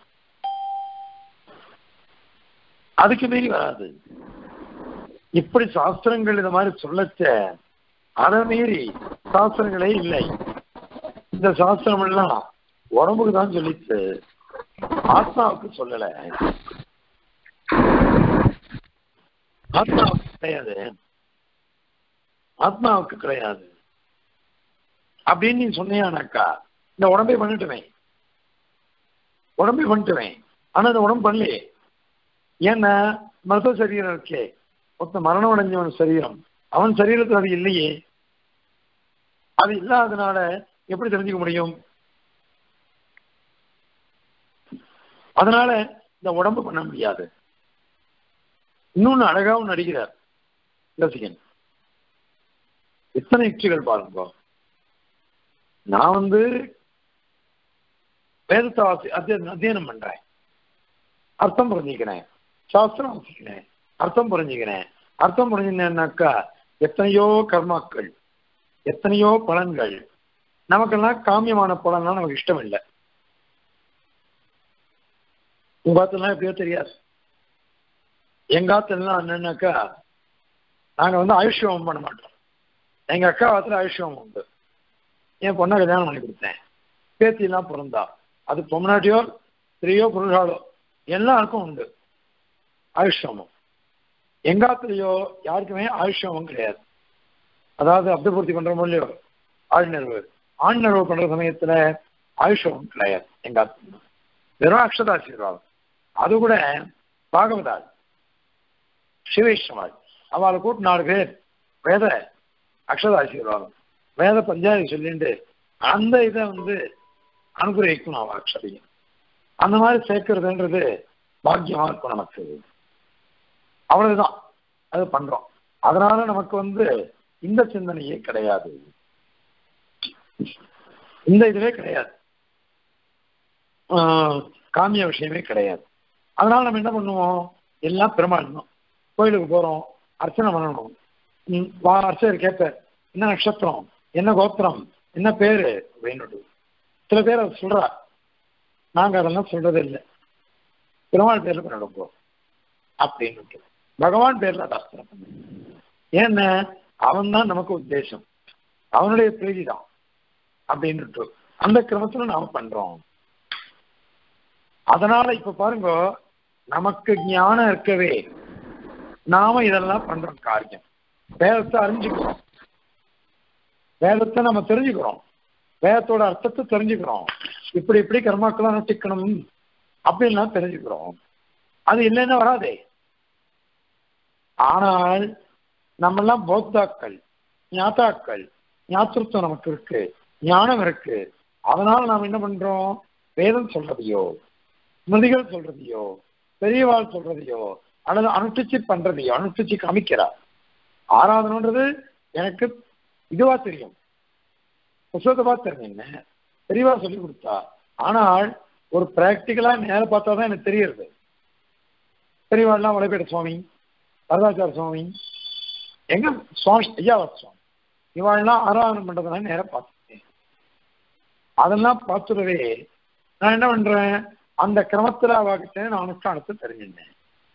அதுக்கு மீறி வராது இப்படி சாஸ்திரங்கள் இந்த மாதிரி சொல்லச்ச அதை மீறி சாஸ்திரங்களே இல்லை இந்த சாஸ்திரம் எல்லாம் உடம்புக்கு தான் சொல்லிச்சு ஆத்மாவுக்கு சொல்லல ஆத்மாவுக்கு கிடையாது ஆத்மாவுக்கு கிடையாது அப்படின்னு நீ சொன்னியானாக்கா இந்த உடம்பை பண்ணிட்டுவேன் உடம்பை பண்ணிட்டுவேன் ஆனா இந்த உடம்பு பண்ணலையே ஏன்னா மருத்துவ சரீரம் இருக்கே மொத்த மரணம் அடைஞ்சவன் சரீரம் அவன் சரீரத்தில் அது இல்லையே அது இல்லாதனால எப்படி தெரிஞ்சுக்க முடியும் அதனால இந்த உடம்பு பண்ண முடியாது இன்னொன்னு அழகாவும் நடிக்கிறார் ரசிகன் எத்தனை யுக்திகள் பாருங்க நான் வந்து வேதத்தை வாசி அத்திய- அத்தியனம் பண்றேன் அர்த்தம் புரிஞ்சுக்கிறேன் சாஸ்திரம் வாசிக்கிறேன் அர்த்தம் புரிஞ்சுக்கிறேன் அர்த்தம் புரிஞ்சுனேன்னாக்கா எத்தனையோ கர்மாக்கள் எத்தனையோ பலன்கள் நமக்கெல்லாம் காமியமான பலன்லாம் நமக்கு இஷ்டம் இல்லை உங்க ஆத்துலாம் எப்படியோ தெரியாது எங்க ஆத்துலாம் என்னன்னாக்கா நாங்க வந்து ஆயுஷ்யோகம் பண்ண மாட்டோம் எங்க அக்கா ஆத்துல ஆயுஷ்யோகம் உண்டு என் பொண்ணை கல்யாணம் பண்ணி கொடுத்தேன் பேத்தியெல்லாம் பிறந்தா அது பொம்மநாட்டியோ ஸ்திரீயோ புருஷாலோ எல்லாருக்கும் உண்டு ஆயுஷ்யோமம் எங்காத்துலயோ யாருக்குமே ஆயுஷ்யோமம் கிடையாது அதாவது அப்தபூர்த்தி பண்றோமோ இல்லையோ ஆழ்நர்வு ஆழ்நர்வு பண்ற சமயத்துல ஆயுஷ்யோமம் கிடையாது எங்காத்துல வெறும் அக்ஷதாசீர்வாதம் அது கூட பாகவதாள் சிவேஷ்மாள் அவளை கூட்டு நாலு பேர் வேத அக்ஷதாசீர்வாதம் வேத பஞ்சாயத்து சொல்லிட்டு அந்த இதை வந்து அனுகிரகிக்கணும் அவ அக்ஷதையும் அந்த மாதிரி சேர்க்கறதுன்றது பாக்கியமா இருக்கும் நமக்கு அவ்வளவுதான் அது பண்றோம் அதனால நமக்கு வந்து இந்த சிந்தனையே கிடையாது இந்த இதுவே கிடையாது ஆஹ் காமிய விஷயமே கிடையாது அதனால நம்ம என்ன பண்ணுவோம் எல்லாம் பெருமாள் கோயிலுக்கு போறோம் அர்ச்சனை பண்ணணும் ம், வா அர்ச்சகர் கேட்பார் என்ன நட்சத்திரம் என்ன கோத்திரம் என்ன பேரு அப்படின்னு சில பேர் அதை சொல்றா நாங்க அதெல்லாம் சொல்றதே இல்லை பெருமாள் பேர்ல பண்ணிடுவோம் அப்படின்னு பகவான் பேர்ல தாஸ்திரம் ஏன்னா அவன் தான் நமக்கு உத்தேசம் அவனுடைய பிரீதி தான் அப்படின்னுட்டு அந்த கிரமத்துல நாம பண்றோம் அதனால இப்ப பாருங்க நமக்கு ஞானம் இருக்கவே நாம இதெல்லாம் பண்றோம் காரியம் வேதத்தை அறிஞ்சுக்கிறோம் வேதத்தை நம்ம தெரிஞ்சுக்கிறோம் வேதத்தோட அர்த்தத்தை தெரிஞ்சுக்கிறோம் இப்படி இப்படி கர்மாக்கள் அனுஷ்டிக்கணும் அப்படின்லாம் தெரிஞ்சுக்கிறோம் அது இல்லைன்னா வராதே ஆனால் நம்மெல்லாம் போத்தாக்கள் ஞாத்தாக்கள் ஞாத்திருத்தம் நமக்கு இருக்கு ஞானம் இருக்கு அதனால நாம் என்ன பண்றோம் வேதம் சொல்றதையோ ஸ்மிருதிகள் சொல்றதையோ பெரியவாள் சொல்றதையோ அல்லது அனுஷ்டிச்சு பண்றதையோ அனுஷ்டிச்சு காமிக்கிறார் ஆராதனன்றது எனக்கு இதுவா தெரியும் புத்தகத்தை பார்த்து தெரிஞ்சேன் தெளிவா சொல்லி கொடுத்தா ஆனால் ஒரு பிராக்டிக்கலா நேரம் பார்த்தா தான் எனக்கு தெரியறது பெரியவாள்லாம் வளைப்பேட்ட சுவாமி வரதாச்சார சுவாமி எங்க சுவாமி ஐயாவத் சுவாமி இவாள்லாம் ஆராதனை பண்றதுனால நேரம் பார்த்துட்டேன் அதெல்லாம் பார்த்துடவே நான் என்ன பண்றேன் அந்த கிரமத்துல அவகிட்ட நான் அனுஷ்டானத்தை தெரிஞ்சிருந்தேன்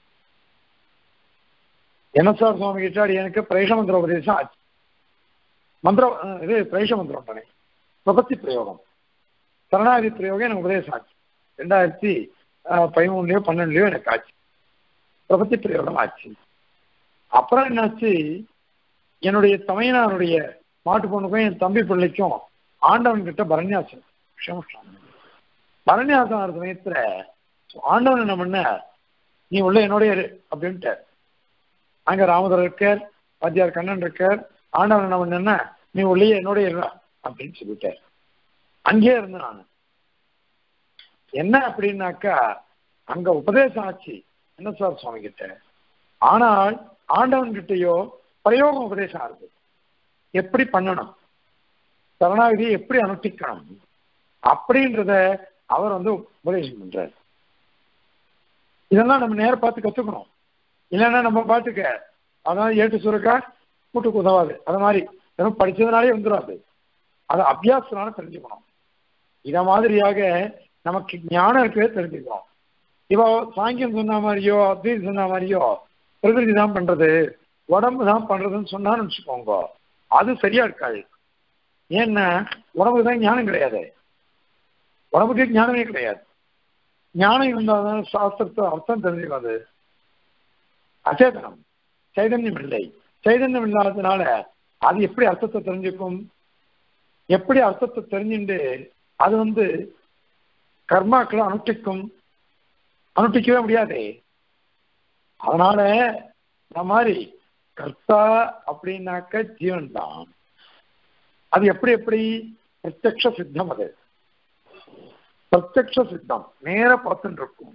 என்ன சார் சுவாமி கிட்ட எனக்கு பிரேஷ மந்திர உபதேசம் ஆச்சு மந்திரம் அஹ், இது பிரேஷ மந்திரம் தானே பிரபத்தி பிரயோகம் சரணாகதி பிரயோகம் எனக்கு உபதேசம் ஆச்சு ரெண்டாயிரத்தி அஹ், பதிமூணுலயோ பன்னெண்டுலயோ எனக்கு ஆச்சு பிரபத்தி பிரயோகம் ஆச்சு அப்புறம் என்னாச்சு என்னுடைய தமையனாருடைய மாட்டு பொண்ணுக்கும் என் தம்பி பிள்ளைக்கும் ஆண்டவன் கிட்ட பரண்யாசம் க்ஷமஸ்தானம். பரண்யாசம் ஆகிற சமயத்துல ஆண்டவன் என்ன பண்ண நீ உள்ள என்னோட இரு அப்படின்ட்டு அங்க ராமதர் இருக்கார் வாத்தியார் கண்ணன் இருக்கார் ஆண்டவன் என்ன பண்ணா நீ உள்ளே என்னோட இருடா அப்படின்னு சொல்லிட்டார் அங்கேயே இருந்தேன் நான் என்ன அப்படின்னாக்கா அங்க உபதேசம் ஆச்சு என்ன சார் சுவாமி கிட்ட ஆனால் ஆண்டவன் கிட்டயோ பிரயோகம் உபதேசம் ஆகுது எப்படி பண்ணணும் சரணாகதியை எப்படி அனுஷ்டிக்கணும் அப்படின்றத அவர் வந்து உபதேசம் பண்றார் இதெல்லாம் நம்ம நேர பார்த்து கத்துக்கணும் இல்லைன்னா நம்ம பாட்டுக்க அதாவது ஏட்டு சுருக்கா கூட்டுக்கு உதவாது அது மாதிரி வெறும் படிச்சதுனாலே வந்துடாது அதை அபியாசத்தினால தெரிஞ்சுக்கணும் இத மாதிரியாக நமக்கு ஞானம் இருக்கவே தெரிஞ்சுக்கணும் இப்போ சாங்கியம் சொன்ன மாதிரியோ அத்வைதம் சொன்ன மாதிரியோ பிரகிருதி தான் பண்றது உடம்பு தான் பண்றதுன்னு சொன்னான்னு வச்சுக்கோங்க அது சரியா இருக்காது ஏன்னா உடம்புக்கு தான் ஞானம் கிடையாது உடம்புக்கு ஞானமே கிடையாது ஞானம் இருந்தால்தான் சாஸ்திரத்தை அர்த்தம் தெரிஞ்சுக்காது அச்சேதனம் சைதன்யம் இல்லை சைதன்யம் இல்லாததுனால அது எப்படி அர்த்தத்தை தெரிஞ்சுக்கும் எப்படி அர்த்தத்தை தெரிஞ்சுட்டு அது வந்து கர்மாக்களை அனுஷ்டிக்கும் அனுஷ்டிக்கவே முடியாதே அதனால இந்த மாதிரி கர்த்தா அப்படின்னாக்க ஜீவன் தான் அது எப்படி எப்படி பிரத்யக்ஷ சித்தம் அது பிரத்யக்ஷ சித்தம் நேர பார்த்துட்டு இருக்கும்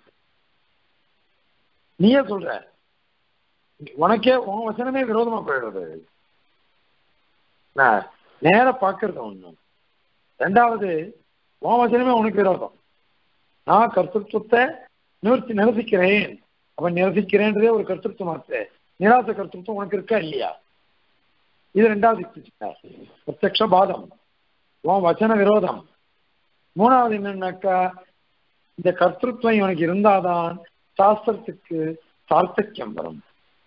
நீயே சொல்ற உனக்கே உன் வசனமே விரோதமா போயிடுறது நான் நேர பார்க்கறது ஒண்ணு ரெண்டாவது உன் வசனமே உனக்கு விரோதம் நான் கர்த்தத்துவத்தை நிவர்த்தி நிரசிக்கிறேன் அவன் நிரசிக்கிறேன்றதே ஒரு கர்த்தத்துவமாச்சு நிராச கர்த்தத்துவம் உனக்கு இருக்கா இல்லையா இது ரெண்டாவது பிரத்யக்ஷ பாதம் உன் வச்சன விரோதம் மூணாவது என்னன்னாக்கா இந்த கர்த்தத்துவம் இவனுக்கு இருந்தாதான் சாஸ்திரத்துக்கு சார்த்தக்கியம் வரும்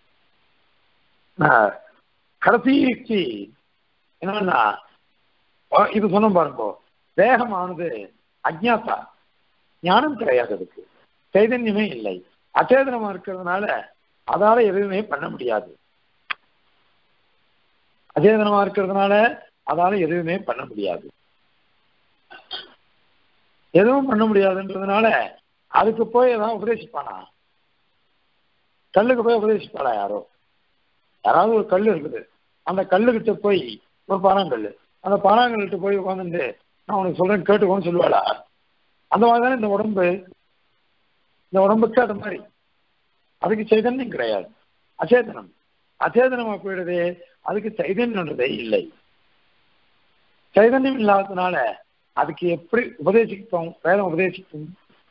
கடைசிக்கு என்னன்னா இது சொன்ன பாருங்க வேகமானது அஜ்ஞாத்தா ஞானம் கிடையாது அதுக்கு சைதன்யமே இல்லை அச்சேதனமா இருக்கிறதுனால அதால எதுவுமே பண்ண முடியாது அச்சேதனமா இருக்கிறதுனால அதால எதுவுமே பண்ண முடியாது எதுவும் பண்ண முடியாதுன்றதுனால அதுக்கு போய் ஏதாவது உபதேசிப்பானா கல்லுக்கு போய் உபதேசிப்பாளா யாரோ யாராவது ஒரு கல் இருக்குது அந்த கல்லுகிட்ட போய் ஒரு பாறாங்கல் அந்த பாறாங்கல்கிட்ட போய் உட்காந்துட்டு நான் உனக்கு சொல்றேன் கேட்டுக்கோன்னு சொல்லுவாளா அந்த மாதிரி தானே இந்த உடம்பு இந்த உடம்புக்கு அது மாதிரி அதுக்கு சைதன்யம் கிடையாது அச்சேதனம் அச்சேதனமா போயிடுதே அதுக்கு சைதன்யன்றதே இல்லை சைதன்யம் இல்லாததுனால அதுக்கு எப்படி உபதேசிப்போம் வேதம் உபதேசிக்கும்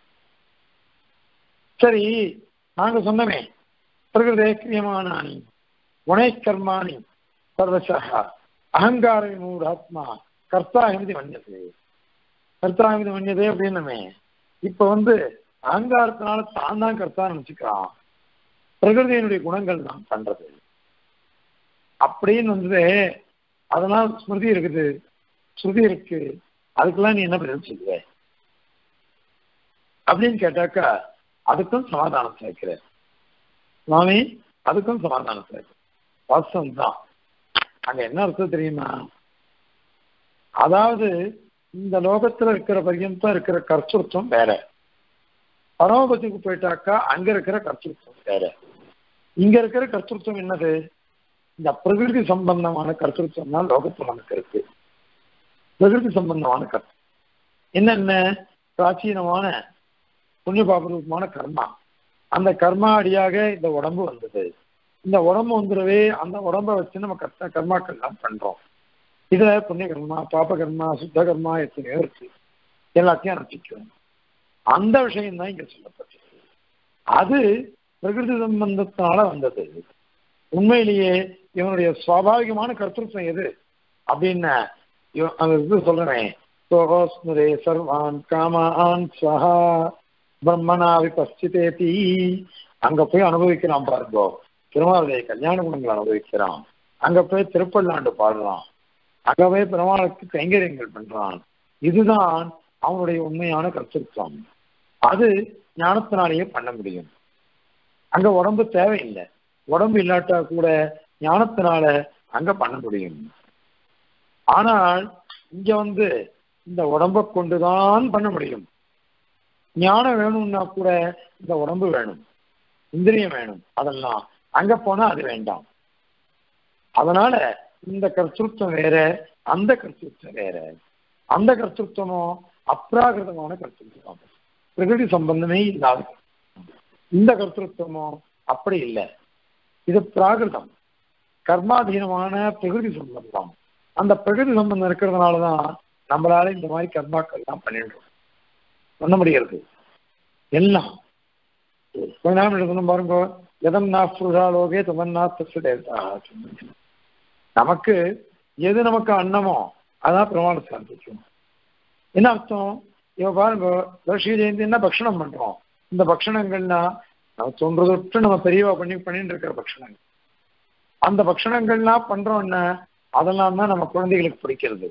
சரி நாங்க சொன்னமே பிரகிருதே கிரியமானி உனை கர்மாணி சர்வசா அகங்கார மூடாத்மா கர்த்தாகிமதி மன்யது கர்த்தாகிமதி மன்யதே அப்படின்னமே இப்ப வந்து அகங்காரத்தினால தான் தான் கர்த்தா நினைச்சுக்கிறான் பிரகிருதியினுடைய குணங்கள் தான் பண்றது அப்படின்னு வந்து அதனால் ஸ்மிருதி இருக்குது ஸ்ருதி இருக்கு அதுக்கெல்லாம் நீ என்ன பதில் சொல்லுவ அப்படின்னு கேட்டாக்கா அதுக்கும் சமாதானம் சேர்க்கிற சுவாமி அதுக்கும் சமாதானம் சேர்க்கிற வாஸ்தவம் தான் அங்க என்ன அர்த்தம் தெரியுமா அதாவது இந்த லோகத்துல இருக்கிற பர்யந்தம் இருக்கிற கர்த்தத்துவம் வேற பரமபதிக்கு போயிட்டாக்கா அங்க இருக்கிற கர்த்தத்துவம் வேற இங்க இருக்கிற கர்த்தத்துவம் என்னது இந்த பிரகிருதி சம்பந்தமான கர்த்தத்துவம் தான் லோகத்துல நமக்கு இருக்கு பிரகிருதி சம்பந்தமான கர்த்தம் என்னென்ன பிராச்சீனமான புண்ணிய பாபரூபமான கர்மா அந்த கர்மா அடியாக இந்த உடம்பு வந்தது இந்த உடம்பு வந்துடவே அந்த உடம்ப வச்சு நம்ம கர்த்த கர்மாக்கள் எல்லாம் பண்றோம் இதுல புண்ணிய கர்மா பாப கர்மா சுத்த கர்மா எத்தனையோ இருக்கு எல்லாத்தையும் அனுப்பிக்கிறோம் அந்த விஷயம் தான் இங்க சொல்லப்பட்டது அது பிரகிருதி சம்பந்தத்தினால வந்தது உண்மையிலேயே இவனுடைய சுவாபாவிகமான கர்த்தத்துவம் எது அப்படின்னு அந்த இது சொல்றேன் சோகோஸ்முரே சர்வான் காமான் ஸ்வஹா பிரம்மனா விபஸ்திதேதி அங்க போய் அனுபவிக்கிறான் பாருங்கோ திருமாவளியை கல்யாண குணங்கள் அனுபவிக்கிறான் அங்க போய் திருப்பல்லாண்டு பாடுறான் அங்க போய் பெருமாளுக்கு கைங்கரியங்கள் பண்றான் இதுதான் அவனுடைய உண்மையான கர்த்தத்துவம் அது ஞானத்தினாலேயே பண்ண முடியும் அங்க உடம்பு தேவையில்லை உடம்பு இல்லாட்டா கூட ஞானத்தினால அங்க பண்ண முடியும் ஆனால் இங்க வந்து இந்த உடம்பை கொண்டுதான் பண்ண முடியும் ஞானம் வேணும்னா கூட இந்த உடம்பு வேணும் இந்திரியம் வேணும் அதெல்லாம் அங்க போனா அது வேண்டாம் அதனால இந்த கர்த்தృత్వం வேற அந்த கர்த்தృత్వం வேற அந்த கர்த்தృత్వமும் அப்ராகிருதமான கர்த்தృత్వం பிரகிருதி சம்பந்தமே இல்லாத இந்த கர்த்தృత్వமும் அப்படி இல்லை இது பிராகிருதம் கர்மாதீனமான பிரகிருதி சம்பந்தம் அந்த பிரகிருதி சம்பந்தம் இருக்கிறதுனால தான் நம்மளால இந்த மாதிரி கர்மாக்கள் எல்லாம் பண்ணிடுறோம் பண்ண முடியாது எல்லாம் கொஞ்ச நேரம் எடுக்கணும் பாருங்க எதம் நாஸ்துஷாலோகே ததன் நாஸ்தேதா நமக்கு எது நமக்கு அன்னமோ அதான் பிரமாண சாந்திக்கும் என்ன அர்த்தம் இவ பாருங்க வருஷ ஜெயந்தின்னா பக்ஷணம் பண்றோம் இந்த பக்ஷணங்கள்னா நம்ம தொன்று தொட்டு நம்ம பெரியவா பண்ணி பண்ணிட்டு இருக்கிற பக்ஷணங்கள் அந்த பக்ஷணங்கள்லாம் பண்றோம்னா அதெல்லாம் தான் நம்ம குழந்தைகளுக்கு பிடிக்கிறது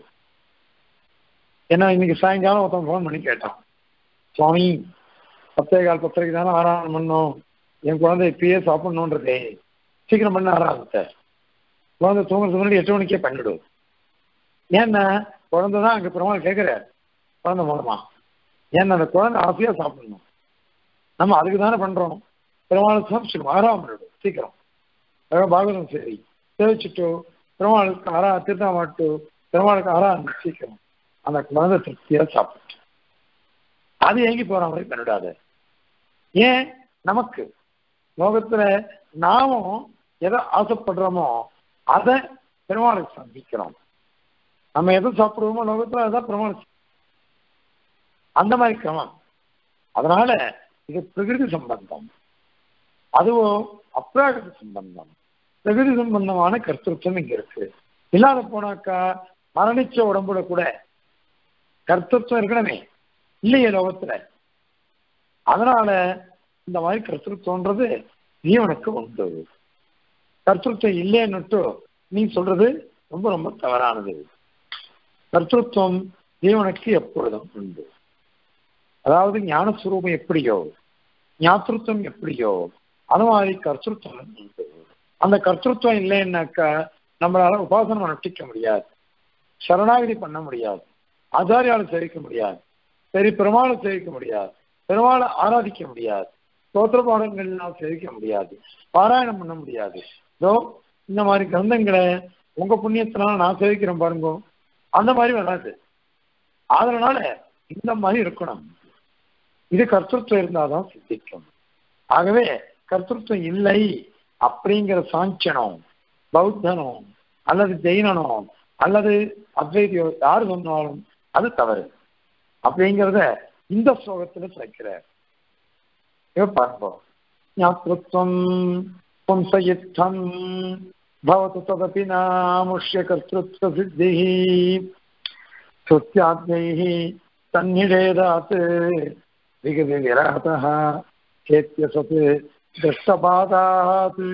ஏன்னா இன்னைக்கு சாயங்காலம் ஒருத்தன் ஃபோன் பண்ணி கேட்டான் சுவாமி பத்தே கால் பத்திரிக்கை தானே ஆராதனை பண்ணோம் என் குழந்தை இப்பயே சாப்பிடணுன்றதே சீக்கிரம் பண்ண ஆராதத்தை குழந்தை தூங்குறதுக்கு முன்னாடி எட்டு மணிக்கே பண்ணிடும் ஏன்னா குழந்தை தான் அங்கே பெருமாள் கேட்குறாரு குழந்தை மூலமா ஏன்னா அந்த குழந்தை ஆசையா சாப்பிடணும் நம்ம அதுக்கு தானே பண்றோம் பெருமாள் சமைச்சிடும் ஆறாம் பண்ணிடும் சீக்கிரம் அதாவது பாகவதம் சரி சேவிச்சுட்டு பெருமாளுக்கு ஆறா தீர்த்தாமாட்டு பெருமாளுக்கு ஆறா சீக்கிரம் அந்த குழந்தை திருப்தியா சாப்பிட்டு அது ஏங்கி போற மாதிரி பண்ணிடாது ஏன் நமக்கு லோகத்துல நாமும் எதை ஆசைப்படுறோமோ அதை பெருமாளுக்கு சந்திக்கிறோம் நம்ம எதை சாப்பிடுவோமோ லோகத்துல அதான் பெருமாள் அந்த மாதிரி கிரமம் அதனால இது பிரகிருதி சம்பந்தம் அதுவும் அப்ராகிருத சம்பந்தம் பிரகிருதி சம்பந்தமான கர்த்தத்துவம் இங்க இருக்கு இல்லாத போனாக்கா மரணிச்ச உடம்புல கூட கர்த்தத்துவம் இருக்கணுமே இல்லையே லோகத்துல அதனால இந்த மாதிரி கர்த்தத்துவன்றது ஜீவனுக்கு உண்டு கர்த்தத்துவம் இல்லைன்னுட்டு நீ சொல்றது ரொம்ப ரொம்ப தவறானது கர்த்தத்துவம் ஜீவனுக்கு எப்பொழுதும் உண்டு அதாவது ஞானஸ்வரூபம் எப்படியோ ஞாத்திருத்தம் எப்படியோ அது மாதிரி கர்த்தத்துவம் உண்டு அந்த கர்த்தத்துவம் இல்லைன்னாக்கா நம்மளால உபாசனம் அனுஷ்டிக்க முடியாது சரணாகதி பண்ண முடியாது ஆச்சாரியால சேவிக்க முடியாது சரி பெருமாளை சேவிக்க முடியாது பெருமாளை ஆராதிக்க முடியாது ஸ்தோத்திர பாடங்கள்லாம் சேவிக்க முடியாது பாராயணம் பண்ண முடியாது இதோ இந்த மாதிரி கிரந்தங்களை உங்க புண்ணியத்தினால நான் சேவிக்கிறேன் பாருங்க அந்த மாதிரி வராது அதனால இந்த மாதிரி இருக்கணும் இது கர்த்தத்துவம் இருந்தாதான் சித்திக்கும் ஆகவே கர்த்தத்துவம் இல்லை அப்படிங்கிற சாஞ்சனம் பௌத்தனோ அல்லது ஜெயினனோ அல்லது அத்வைதியோ யார் சொன்னாலும் அது தவறு அப்படிங்கிறத இந்த ஸ்லோகத்துல சேர்க்கிறார் இவ பார்ப்போம் ஞாத்திருத்தம் பும்சயித்தம் भवतु तदपि नामुष्य कर्तृत्वसिद्धिः श्रुत्याज्ञैः तन्निषेधात् विगतिविरहतः चेत्यसत् दृष्टपादात्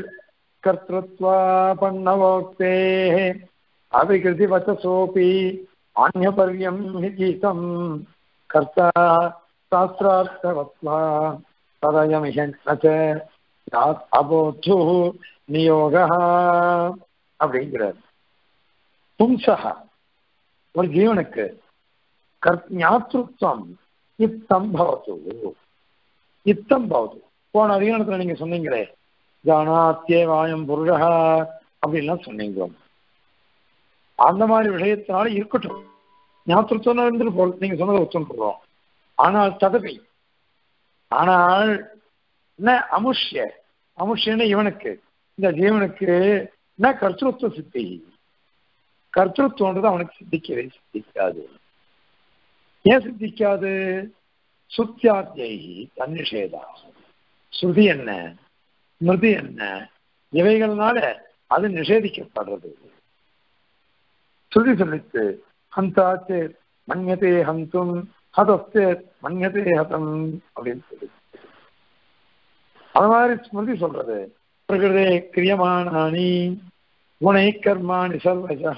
कर्तृत्वापन्नवोक्तेः अविकृतिवचसोऽपि अन्यपर्यं हि गीतं कर्ता शास्त्रार्थवत्वा तदयमिह च அபோத்து நியோகா அப்படிங்கிறார் பும்சகா ஒரு ஜீவனுக்கு கர் ஞாத்திருத்தம் இத்தம் பவத்து இத்தம் பவத்து போன அதிகாரத்துல நீங்க சொன்னீங்களே ஜானாத்தியே வாயம் புருஷா அப்படின்லாம் சொன்னீங்க அந்த மாதிரி விஷயத்தினால இருக்கட்டும் ஞாத்திருத்தம் இருந்துட்டு போல் நீங்க சொன்னதை ஒத்துன்றோம் ஆனால் ததபி ஆனால் என்ன அமுஷ்ய அமுஷ்யன்னு இவனுக்கு இந்த ஜீவனுக்கு என்ன கர்த்தத்துவ சித்தி கர்த்தத்துவன்றது அவனுக்கு சித்திக்கவே சித்திக்காது ஏன் சித்திக்காது சுத்தியாத்தியை தன்னிஷேதா ஸ்ருதி என்ன ஸ்மிருதி என்ன இவைகள்னால அது நிஷேதிக்கப்படுறது ஸ்ருதி சொல்லித்து ஹந்தாச்சு மன்யதே ஹந்தும் ஹதஸ்தே மன்யதே ஹதம் அப்படின்னு சொல்லி அது மாதிரி ஸ்மிருதி சொல்றது பிரகிருதே கிரியமானானி குணை கர்மாணி சர்வசா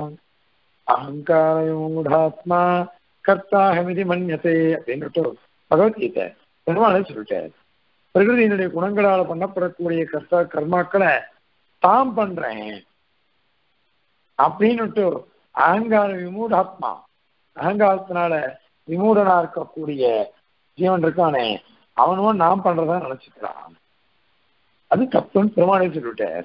அகங்காரமூடாத்மா கர்த்தாகமிதி மன்யத்தை அப்படின்னுட்டு பகவத்கீதை பெருமாளை சொல்லிட்டார் பிரகிருதியினுடைய குணங்களால் பண்ணப்படக்கூடிய கர்த்தா கர்மாக்களை தாம் பண்றேன் அப்படின்னுட்டு அகங்கார விமூடாத்மா அகங்காரத்தினால விமூடனா இருக்கக்கூடிய ஜீவன் இருக்கானே அவனும் நாம் பண்றதா நினைச்சுக்கிறான் அது தப்புன்னு பெருமாளே சொல்லிவிட்டார்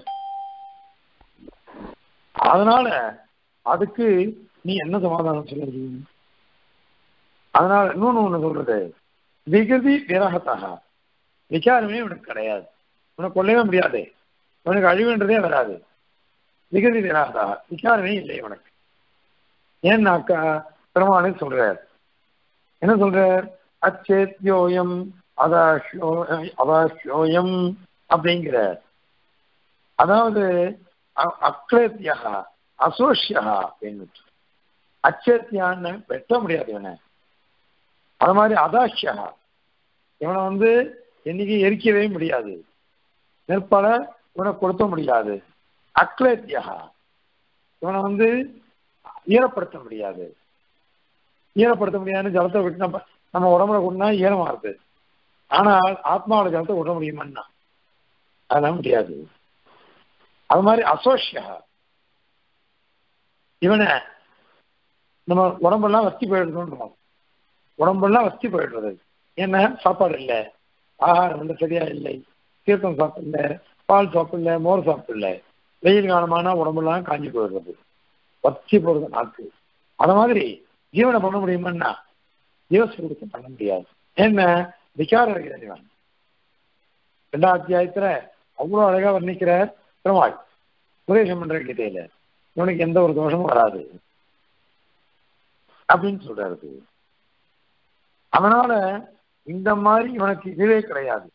அதனால அதுக்கு நீ என்ன சமாதானம் சொல்லுறது அதனால இன்னொன்னு ஒண்ணு சொல்றது விகதி விரகத்தகா விசாரமே இவனுக்கு கிடையாது உனக்கு கொல்லவே முடியாது உனக்கு அழிவுன்றதே வராது விகதி விரகத்தா விசாரமே இல்லை உனக்கு ஏன்னாக்கா பெருமாளே சொல்றார் என்ன சொல்றார் அச்சேத்யோயம் அதாஷ்யோ அதாஷ்யோயம் அப்படிங்கிற அதாவது அ- அக்லேத்தியா அசோஷ்யா அப்படின்னு அச்சேத்தியான்னு வெட்ட முடியாது இவனை அது மாதிரி அதாஷ்யா இவனை வந்து என்னைக்கு எரிக்கவே முடியாது நெற்பால இவனை கொடுத்த முடியாது அக்லேத்தியா இவனை வந்து ஈரப்படுத்த முடியாது ஈரப்படுத்த முடியாதுன்னு ஜலத்தை விட்டு நம்ம நம்ம உடம்புல கொண்டா ஈரமாகுது ஆனால் ஆத்மாவோட ஜலத்தை விட முடியுமான்னா அதெல்லாம் முடியாது அது மாதிரி அசோஷ்யா இவனை நம்ம உடம்பெல்லாம் வத்தி போயிடுறோம் உடம்பெல்லாம் வத்தி போயிடுறது ஏன்னா சாப்பாடு இல்லை ஆகாரம் வந்து சரியா இல்லை தீர்த்தம் சாப்பிடல பால் சாப்பிடல மோர் சாப்பிடல வெயில் காலமானா உடம்பெல்லாம் காஞ்சி போயிடுறது வத்தி போடுறது நாக்கு அது மாதிரி ஜீவனை பண்ண முடியுமான்னா ஜீவஸ்வரூபத்தை பண்ண முடியாது என்ன விகார இறைவன் ரெண்டாம் அத்தியாயத்துல அவ்வளவு அழகா வர்ணிக்கிறார் பெருமாள் உபதேசம் பண்ற கீதையில இவனுக்கு எந்த ஒரு தோஷமும் வராது அப்படின்னு சொல்றாரு அதனால இந்த மாதிரி இவனுக்கு இதுவே கிடையாது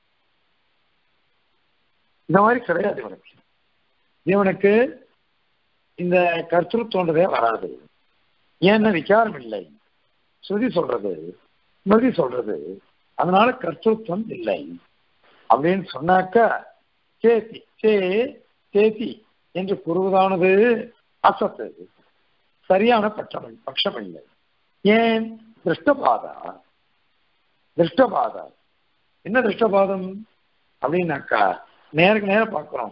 இந்த மாதிரி கிடையாது இவனுக்கு இவனுக்கு இந்த கர்த்தൃത്വன்றதே வராது ஏன்னா விசாரம் இல்லை ஸ்ருதி சொல்றது ஸ்மிருதி சொல்றது அதனால கர்த்தൃത്വம் இல்லை அப்படின்னு சொன்னாக்க சேத்தி சே சேத்தி என்று கூறுவதானது அசத்து சரியான பட்சம் பட்சம் இல்லை ஏன் திருஷ்டபாதா திருஷ்டபாதா என்ன திருஷ்டபாதம் அப்படின்னாக்கா நேருக்கு நேரம் பார்க்கிறோம்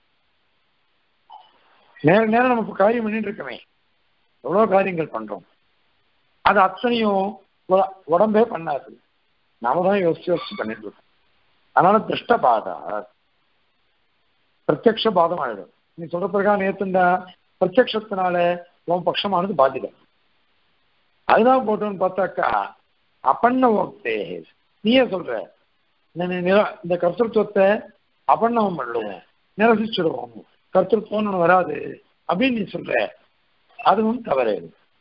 நேருக்கு நேரம் நம்ம இப்ப காரியம் பண்ணிட்டு இருக்கமே எவ்வளவு காரியங்கள் பண்றோம் அது அத்தனையும் உட- உடம்பே பண்ணாது நாம தான் யோசிச்சு யோசிச்சு பண்ணிட்டு இருக்கோம் அதனால திருஷ்டபாதா பிரத்யக்ஷ பாதம் ஆயிடும் நீ சொல்ற பிரகாரம் நேத்துண்டா பிரத்யக்ஷத்தினால உன் பட்சமானது பாதிதம் அதுதான் போட்டோன்னு பார்த்தாக்கா அப்பண்ண ஓக்தே நீயே சொல்ற இந்த நிர- இந்த கர்த்தத்துவத்தை அப்பண்ணம் பண்ணுவோம் நிரசிச்சிடுவோம் கர்த்தத்துவம்னு ஒண்ணு வராது அப்படின்னு நீ சொல்ற அதுவும் தவறு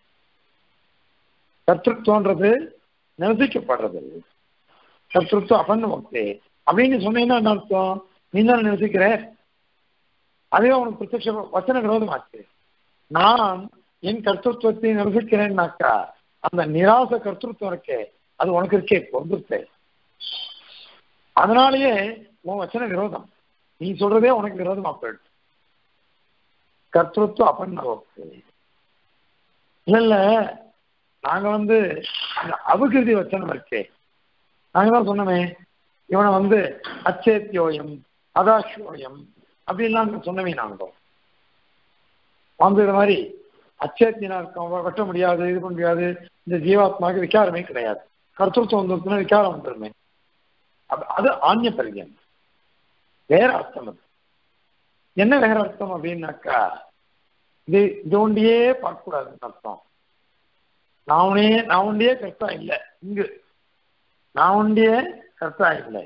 கர்த்தத்துவன்றது நிரசிக்கப்படுறது கர்த்தத்துவம் அப்பண்ண ஓக்தே அப்படின்னு சொன்னீங்கன்னா என்ன அர்த்தம் நீ தான் நிரசிக்கிற அதே உனக்கு பிரத்யட்ச வச்சன விரோதமாச்சு நான் என் கர்த்தத்துவத்தை நிரசிக்கிறேன்னாக்கா அந்த நிராச கர்த்தத்துவம் இருக்கே அது உனக்கு இருக்கே பொறுத்து அதனாலேயே உன் வச்சன விரோதம் நீ சொல்றதே உனக்கு விரோதமா போயிடுது கர்த்தத்துவம் அப்பண்ண ஓகே இல்ல இல்ல நாங்க வந்து இந்த அபகிருதி வச்சனம் இருக்கே நாங்க தான் சொன்னோமே இவனை வந்து அச்சேத்தியோயம் அதாஷ்யோயம் அப்படின்லாம் சொன்னவே நாங்க வந்து இது மாதிரி அச்சேத்தியனா இருக்கும் வெட்ட முடியாது இது பண்ண முடியாது இந்த ஜீவாத்மாவுக்கு விகாரமே கிடையாது கர்த்தத்துவம் வந்துருச்சுன்னா விகாரம் வந்துருமே அப்ப- அது ஆன்ய பரிஜன் வேற அர்த்தம் அது என்ன வேற அர்த்தம் அப்படின்னாக்கா இது இது ஒண்டியே பார்க்கக்கூடாதுன்னு அர்த்தம் நான் உன்னே நான் உண்டியே கர்த்தா இல்லை இங்கு நான் உண்டியே கர்த்தா இல்லை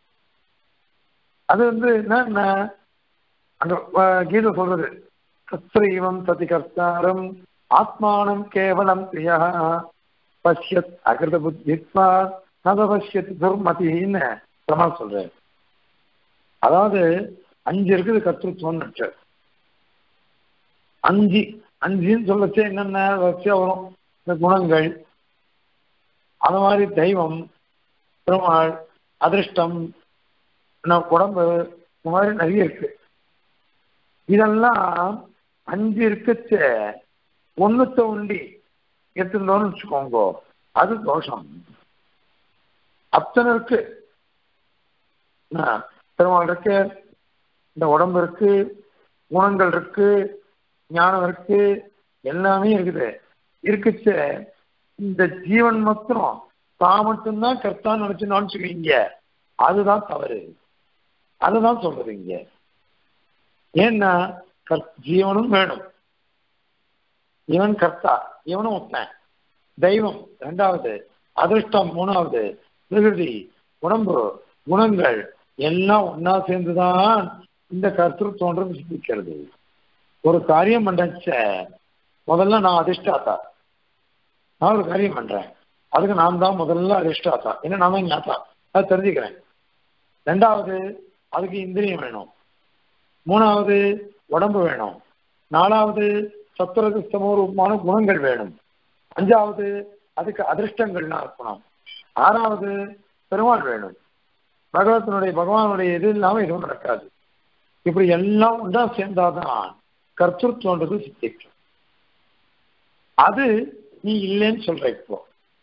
அது வந்து என்ன அங்க அஹ், கீதை சொல்றது தத்ரீவம் சதி கர்த்தாரம் ஆத்மானம் கேவலம் பிரியா பஷ்யத் அகிருத புத்தித்வா நத பஷ்யத் துர்மதின்னு பிரமா சொல்றாரு அதாவது அஞ்சு இருக்குது கர்த்தத்துவம் அஞ்சு அஞ்சுன்னு சொல்லச்சே என்னென்ன வரிசையா வரும் இந்த குணங்கள் அந்த மாதிரி தெய்வம் பெருமாள் அதிர்ஷ்டம் நம்ம உடம்பு இந்த மாதிரி நிறைய இருக்கு இதெல்லாம் அஞ்சு இருக்குச்ச ஒண்ணுத்த உண்டி எடுத்துருந்தோம்னு வச்சுக்கோங்க அது தோஷம் அத்தனை இருக்கு என்ன, பெருமாள் இருக்கு இந்த உடம்பு இருக்கு குணங்கள் இருக்கு ஞானம் இருக்கு எல்லாமே இருக்குது இருக்குச்ச இந்த ஜீவன் மாத்திரம் தான் மட்டும்தான் கர்த்தான்னு நினைச்சு நினைச்சுக்குவீங்க அதுதான் தவறு அதுதான் சொல்றது இங்க ஏன்னா கர்- ஜீவனும் வேணும் இவன் கர்த்தா இவனும் ஒருத்தன் தெய்வம் ரெண்டாவது அதிர்ஷ்டம் மூணாவது பிரகிருதி உடம்பு குணங்கள் எல்லாம் ஒன்னா சேர்ந்துதான் இந்த கர்த்தத்துவன்றது சித்திக்கிறது ஒரு காரியம் பண்ணச்ச முதல்ல நான் அதிர்ஷ்டாத்தா நான் ஒரு காரியம் பண்றேன் அதுக்கு நான் தான் முதல்ல அதிர்ஷ்டாத்தா ஏன்னா நான் தான் ஞாத்தா அது தெரிஞ்சுக்கிறேன் ரெண்டாவது அதுக்கு இந்திரியம் வேணும் மூணாவது உடம்பு வேணும் நாலாவது சத்துரகஸ்தமூரமான குணங்கள் வேணும் அஞ்சாவது அதுக்கு அதிர்ஷ்டங்கள்லாம் இருக்கணும் ஆறாவது பெருமாள் வேணும் பகவத்தினுடைய பகவானுடைய இது இல்லாம எதுவும் நடக்காது இப்படி எல்லாம் ஒன்றா சேர்ந்தாதான் கர்த்தத்துவன்றது சித்திக்கும் அது நீ இல்லைன்னு சொல்ற இப்போ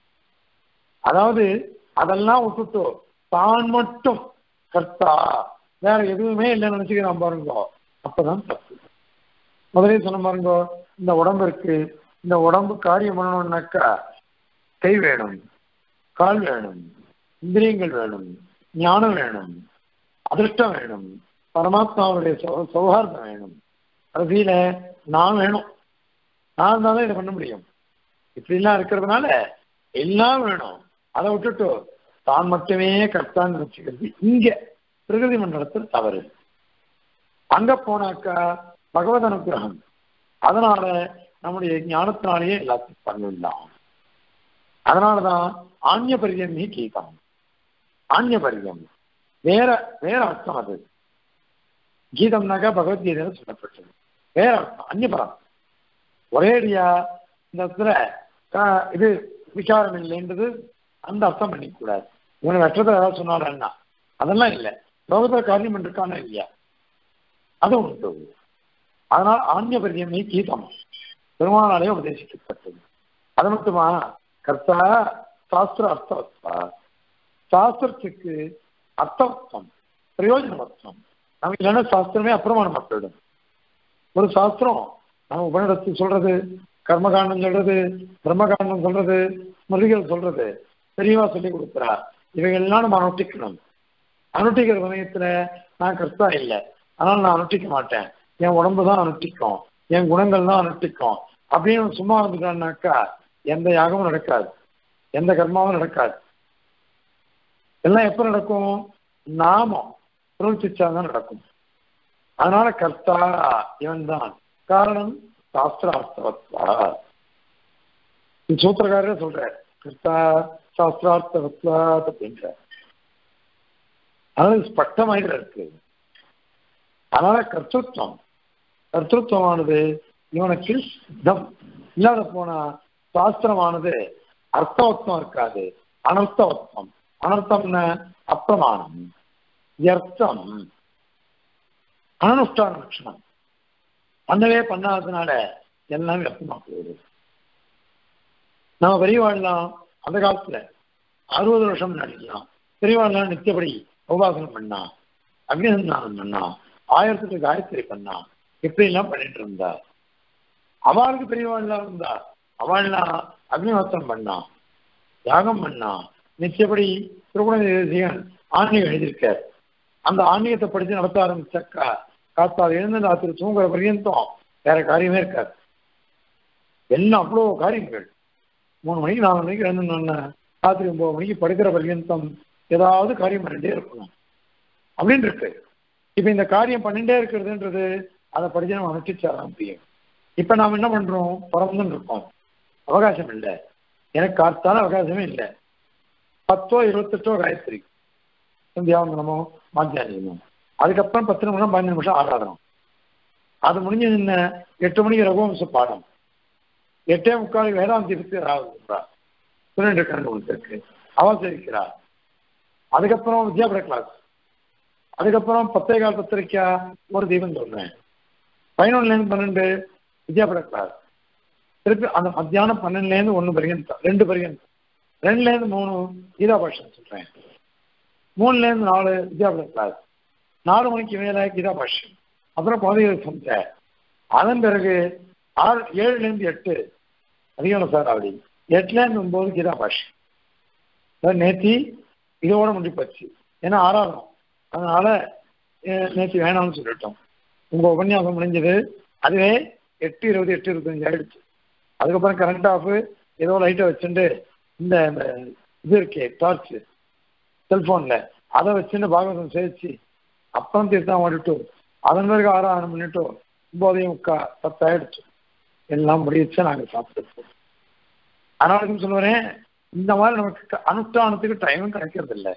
அதாவது அதெல்லாம் விட்டுட்டு தான் மட்டும் கர்த்தா வேற எதுவுமே இல்லைன்னு நினைச்சுக்கிறான் பாருங்க அப்பதான் தப்பு முதலே சொன்ன பாருங்க இந்த உடம்பு இருக்கு இந்த உடம்பு காரியம் பண்ணணும்னாக்கா கை வேணும் கால் வேணும் இந்திரியங்கள் வேணும் ஞானம் வேணும் அதிர்ஷ்டம் வேணும் பரமாத்மாவுடைய சௌ- சௌஹார்தம் வேணும் கடைசியில நான் வேணும் நான் தான் இதை பண்ண முடியும் இப்படிலாம் இருக்கிறதுனால எல்லாம் வேணும் அதை விட்டுட்டு தான் மட்டுமே கர்த்தான்னு வச்சுக்கிறது இங்க பிரகிருதி மண்டலத்தில் தவறு அங்க போனாக்கா பகவத் அனுகிரகம் அதனால நம்முடைய ஞானத்தினாலேயே எல்லாத்தையும் பண்ணிடலாம் அதனாலதான் ஆன்ய பரியம் நீ கீதம் ஆன்ய பரியம் வேற வேற அர்த்தம் அது கீதம்னாக்கா பகவத்கீதையில சொல்லப்பட்டது வேற அர்த்தம் அந்நியபரம் ஒரேடியா இந்த இடத்துல க- இது விசாரம் இல்லைன்றது அந்த அர்த்தம் பண்ணிக்க கூடாது இவனை வெற்றத்தை ஏதாவது சொன்னாலும் என்ன அதெல்லாம் இல்லை லோகத்துல காரியம் பண்ணிருக்கானா இல்லையா அது உண்டு அதனால் ஆன்ய பரியமே கீதம் பெருமானாலே உபதேசிக்கப்பட்டது அது மட்டுமா கர்த்தா சாஸ்திர அர்த்தவத்வா சாஸ்திரத்துக்கு அர்த்தவத்வம் பிரயோஜனவத்வம் நமக்கு இல்லைன்னா சாஸ்திரமே அப்பிரமாணமா போயிடும் ஒரு சாஸ்திரம் நம்ம உபனிடத்து சொல்றது கர்மகாண்டம் சொல்றது பிரம்மகாண்டம் சொல்றது ஸ்மிருதிகள் சொல்றது தெளிவா சொல்லி கொடுக்குறா இவைகள்லாம் நம்ம அனுஷ்டிக்கணும் அனுஷ்டிக்கிற சமயத்துல நான் கர்த்தா இல்லை அதனால நான் அனுஷ்டிக்க மாட்டேன் என் உடம்பு தான் அனுஷ்டிக்கும் என் குணங்கள் தான் அனுஷ்டிக்கும் அப்படின்னு சும்மா இருந்துட்டான்னாக்கா எந்த யாகமும் நடக்காது எந்த கர்மாவும் நடக்காது எல்லாம் எப்ப நடக்கும் நாமம் பிரவர்த்திச்சாதான் நடக்கும் அதனால கர்த்தா இவன் தான் காரணம் சாஸ்திரார்த்தவத்வா இந்த சூத்திரக்காரரே சொல்ற கர்த்தா சாஸ்திரார்த்தவத்வா அப்படின்ற அதனால ஸ்பஷ்டமாயிட்டு இருக்கு அதனால கர்த்தத்துவம் கர்த்தத்துவமானது இவனுக்கு சித்தம் இல்லாத போனா சாஸ்திரமானது அர்த்தவத்வம் இருக்காது அனர்த்தவத்வம் அனர்த்தம்னா அப்பிரமாணம் வியர்த்தம் அனுஷ்டான லட்சணம் பண்ணவே பண்ணாததுனால எல்லாம் வியர்த்தமா போயிடுது நம்ம பெரியவாழ்லாம் அந்த காலத்துல அறுபது வருஷம் முன்னாடிலாம் பெரியவாழ்லாம் நித்தியபடி உபாசனம் பண்ணா அக்னிசந்தானம் பண்ணா ஆயிரத்துக்கு காயத்ரி பண்ணா இப்படி எல்லாம் பண்ணிட்டு இருந்தா அவளுக்கு பெரியவாழ்லாம் இருந்தா அவள்லாம் அக்னிஹோத்திரம் பண்ணா யாகம் பண்ணா நிச்சயப்படி திருகுண தேசிகன் ஆன்மீகம் எழுதியிருக்கார் அந்த ஆன்மீகத்தை படிச்சு நடத்த ஆரம்பிச்சாக்கா காத்தால் எழுந்து ராத்திரி தூங்குற பர்யந்தம் வேற காரியமே இருக்காது எல்லாம் அவ்வளோ காரியங்கள் மூணு மணிக்கு நாலு மணிக்கு எழுந்தோன்னா ராத்திரி ஒன்பது மணிக்கு படுக்கிற பர்யந்தம் ஏதாவது காரியம் பண்ணிட்டே இருக்கணும் அப்படின்னு இருக்கு இப்ப இந்த காரியம் பண்ணிட்டே இருக்கிறதுன்றது அதை படிச்சு நம்ம அனுஷ்டிச்சாதான் முடியும் இப்ப நாம என்ன பண்றோம் பிறந்துன்னு இருக்கோம் அவகாசம் இல்லை எனக்கு காத்தான அவகாசமே இல்லை பத்தோ இருபத்தெட்டோ காயத்ரி சந்தியாவந்தனமோ மாத்தியானியமோ அதுக்கப்புறம் பத்து நிமிஷம் பதினஞ்சு நிமிஷம் ஆராதனம் அது முடிஞ்சது என்ன எட்டு மணிக்கு ரகுவம்ச பாடம் எட்டே முக்கால் வேதாந்தி இருக்கு ராகுறா சுரேந்திர கரண்ட் ஒன்று இருக்கு அவன் தெரிவிக்கிறா அதுக்கப்புறம் வித்யாபட கிளாஸ் அதுக்கப்புறம் பத்தே கால் பத்திரிக்கா ஒரு தீபம் சொல்றேன் பதினொன்னுலேருந்து பன்னெண்டு வித்யாபட கிளாஸ் திருப்பி அந்த மத்தியானம் பன்னெண்டுலேருந்து ஒன்று பர்யந்தம் ரெண்டு பர்யந்தம் ரெண்டுலேருந்து மூணு கீதா பாஷன் சொல்றேன் மூணுலேருந்து நாலு வித்யாபட கிளாஸ் நாலு மணிக்கு மேலே கீதா பாஷ்யம் அப்புறம் குழந்தைகள் சந்தை அதன் பிறகு ஆறு ஏழுலேருந்து எட்டு அதிகம் சார் அப்படி எட்டுலேருந்து ஒன்பது கீதா பாஷ்யம் நேத்தி இதோட முடிப்பச்சு ஏன்னா ஆறாயிரம் அதனால நேற்று வேணாம்னு சொல்லிட்டோம் உங்க உபன்யாசம் முடிஞ்சது அதுவே எட்டு இருபது எட்டு இருபத்தஞ்சு ஆயிடுச்சு அதுக்கப்புறம் கரண்ட் ஆஃப் ஏதோ லைட்டை வச்சுட்டு இந்த இந்த இது இருக்கே டார்ச் செல்போன்ல அதை வச்சுட்டு பாகவதம் சேர்த்து அப்புறம் தீர்த்தம் ஓடிட்டு அதன் பிறகு ஆறாயிரம் பண்ணிட்டு ஒன்பதையும் முக்கா பத்தாயிடுச்சு எல்லாம் முடிச்சு நாங்கள் சாப்பிட்டுருப்போம் அதனால சொல்லுவேன் இந்த மாதிரி நமக்கு அனுஷ்டானத்துக்கு டைமும் கிடைக்கிறது இல்லை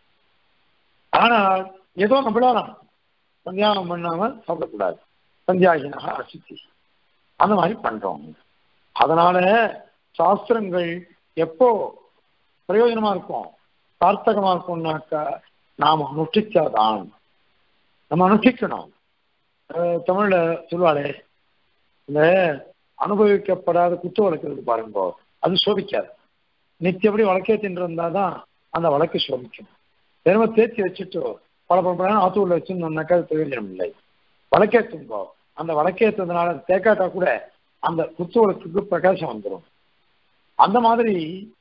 ஆனால் ஏதோ நம்மளால சந்தியானம் பண்ணாம சாப்பிடக்கூடாது சந்தியாகினாக அசித்தி அந்த மாதிரி பண்றோம் அதனால சாஸ்திரங்கள் எப்போ பிரயோஜனமா இருக்கும் சார்த்தகமா இருக்கும்னாக்கா நாம் அனுஷ்டிச்சாதான் நம்ம அனுஷ்டிக்கணும் தமிழ்ல சொல்லுவாளே இந்த அனுபவிக்கப்படாத குத்து வழக்கிறது பாருங்க அது சோபிக்காது நித்தியப்படி வழக்கே தின்று இருந்தாதான் அந்த வழக்கு சோபிக்கும் வெறும தேய்ச்சி வச்சுட்டு பல பல ஆத்தூர்ல வச்சுருந்தோம்னாக்கா அது பிரயோஜனம் இல்லை வழக்கேற்றுங்கோ அந்த வழக்கேற்றதுனால தேக்காட்டா கூட அந்த குத்து வழக்குக்கு பிரகாசம் வந்துடும் அந்த மாதிரி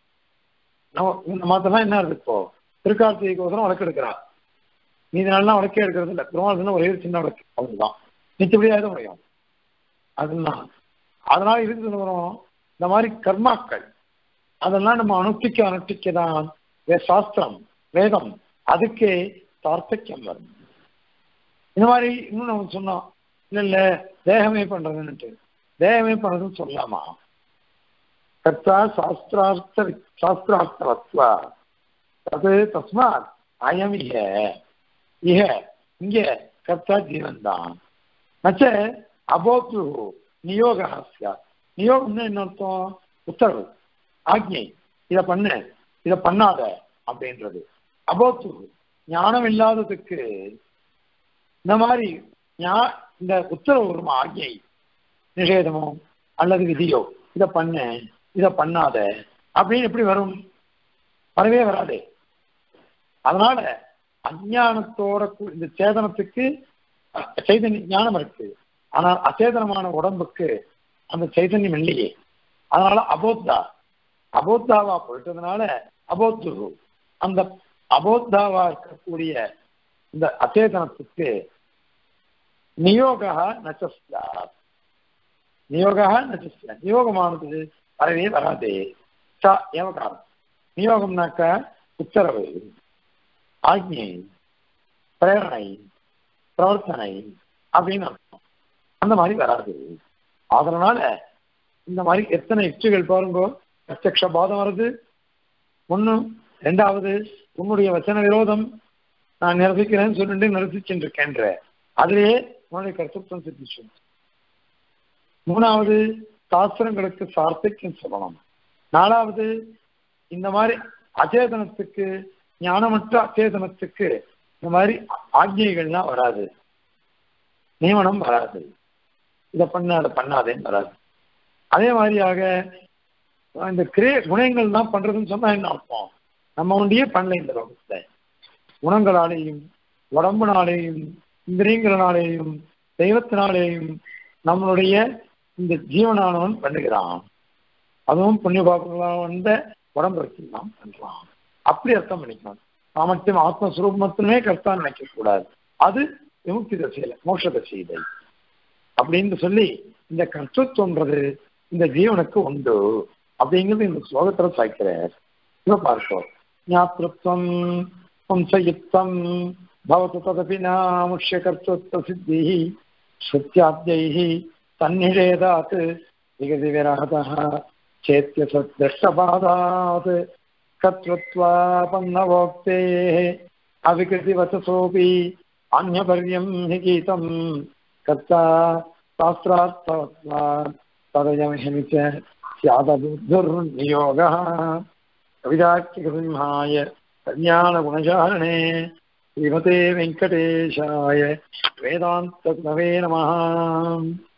நம்ம இந்த மாத்தெல்லாம் என்ன இருக்கு இப்போ திருக்கார்த்திகைக்கு ஒருத்தரம் வழக்கு எடுக்கிறா மீதி நாள்லாம் வழக்கே எடுக்கிறது இல்லை திருமாவளத்துல ஒரே ஒரு சின்ன வழக்கு அவ்வளவுதான் நிச்சயப்படியாக எழுத முடியும் அதுதான் அதனால இருக்கு சொல்லுகிறோம் இந்த மாதிரி கர்மாக்கள் அதெல்லாம் நம்ம அனுஷ்டிக்க அனுஷ்டிக்க தான் சாஸ்திரம் வேதம் அதுக்கே தார்த்தக்கியம் வரும் இந்த மாதிரி இன்னும் நம்ம சொன்னோம் இல்ல இல்ல தேகமே பண்றதுன்னுட்டு தேகமே பண்றதுன்னு சொல்லலாமா கர்த்தா சாஸ்திரார்த்த சாஸ்திரார்த்தவத்வா அது தஸ்மாத் அயம் இக இக இங்க கர்த்தா ஜீவன் தான் நச்ச அபோத்து நியோக நியோகம்னு என்ன அர்த்தம் உத்தரவு ஆக்ஞை இதை பண்ணு இதை பண்ணாத அப்படின்றது அபோத்து ஞானம் இல்லாததுக்கு இந்த மாதிரி இந்த உத்தரவு வருமா ஆக்ஞை நிஷேதமோ அல்லது விதியோ இதை பண்ணு இதை பண்ணாத அப்படின்னு எப்படி வரும் வரவே வராதே அதனால அஞ்ஞானத்தோட இந்த சேதனத்துக்கு சைதன்ய ஞானம் இருக்கு ஆனால் அச்சேதனமான உடம்புக்கு அந்த சைதன்யம் இல்லையே அதனால அபோத்தா அபோத்தாவா போயிட்டதுனால அபோத்து அந்த அபோத்தாவா இருக்கக்கூடிய இந்த அச்சேதனத்துக்கு நியோகா நச்சஸ்யா நியோகா நச்சஸ்யா நியோகமானது வரவே வராதே சா ஏவகாரம் நியோகம்னாக்க உத்தரவு ஆக்ஞை பிரேரணை பிரவர்த்தனை அப்படின்னு அர்த்தம் அந்த மாதிரி வராது அதனால இந்த மாதிரி எத்தனை இச்சைகள் பாருங்கோ பிரத்யக்ஷ பாதம் வருது ஒண்ணு ரெண்டாவது உன்னுடைய வச்சன விரோதம் நான் நிரசிக்கிறேன்னு சொல்லிட்டு நிரசிச்சுட்டு இருக்கேன்ற அதிலேயே உன்னுடைய கருத்துவம் சித்திச்சு மூணாவது சாஸ்திரங்களுக்கு சார்த்திக்கம் சொல்லணும் நாலாவது இந்த மாதிரி அச்சேதனத்துக்கு ஞானமற்ற அச்சேதனத்துக்கு இந்த மாதிரி ஆக்ஞைகள்லாம் வராது நியமனம் வராது இதை பண்ண அதை பண்ணாதேன்னு வராது அதே மாதிரியாக இந்த கிரே குணங்கள் தான் பண்றதுன்னு சொன்னா என்ன அர்த்தம் நம்ம ஒன்றியே பண்ணல இந்த லோகத்துல குணங்களாலேயும் உடம்புனாலேயும் இந்திரியங்களாலேயும் தெய்வத்தினாலேயும் நம்மளுடைய இந்த ஜீவனானவன் பண்ணுகிறான் அதுவும் புண்ணிய பாபங்களாக வந்த உடம்பு வச்சுதான் பண்றான் அப்படி அர்த்தம் பண்ணிக்கணும் சாமர்த்தியம் ஆத்மஸ்வரூபம் மட்டுமே கர்த்தா நினைக்க கூடாது அது விமுக்தி தசையில மோட்ச தசையில அப்படின்னு சொல்லி இந்த கர்த்தத்துவன்றது இந்த ஜீவனுக்கு உண்டு அப்படிங்கிறது இந்த ஸ்லோகத்துல சாய்க்கிறார் இவ பார்ப்போம் ஞாத்திருத்தம் பும்சயுக்தம் பவத்து ததபி நாமுஷ்ய கர்த்தத்துவ சித்தி ஸ்ருத்தியாத்யைः தன்னிஷேதாத் விகதி விரகதः चेत्य सद्दृष्टपादात् कर्तृत्वापन्नवोक्तेः अविकृतिवचसोऽपि अन्यपर्यं हि गीतं कर्ता शास्त्रार्थवत्वात् तदयमहिमि च स्यादबुद्धुर्नियोगः कविदाख्यसिंहाय कल्याणगुणचारणे श्रीमते वेङ्कटेशाय वेदान्तगुणवे नमः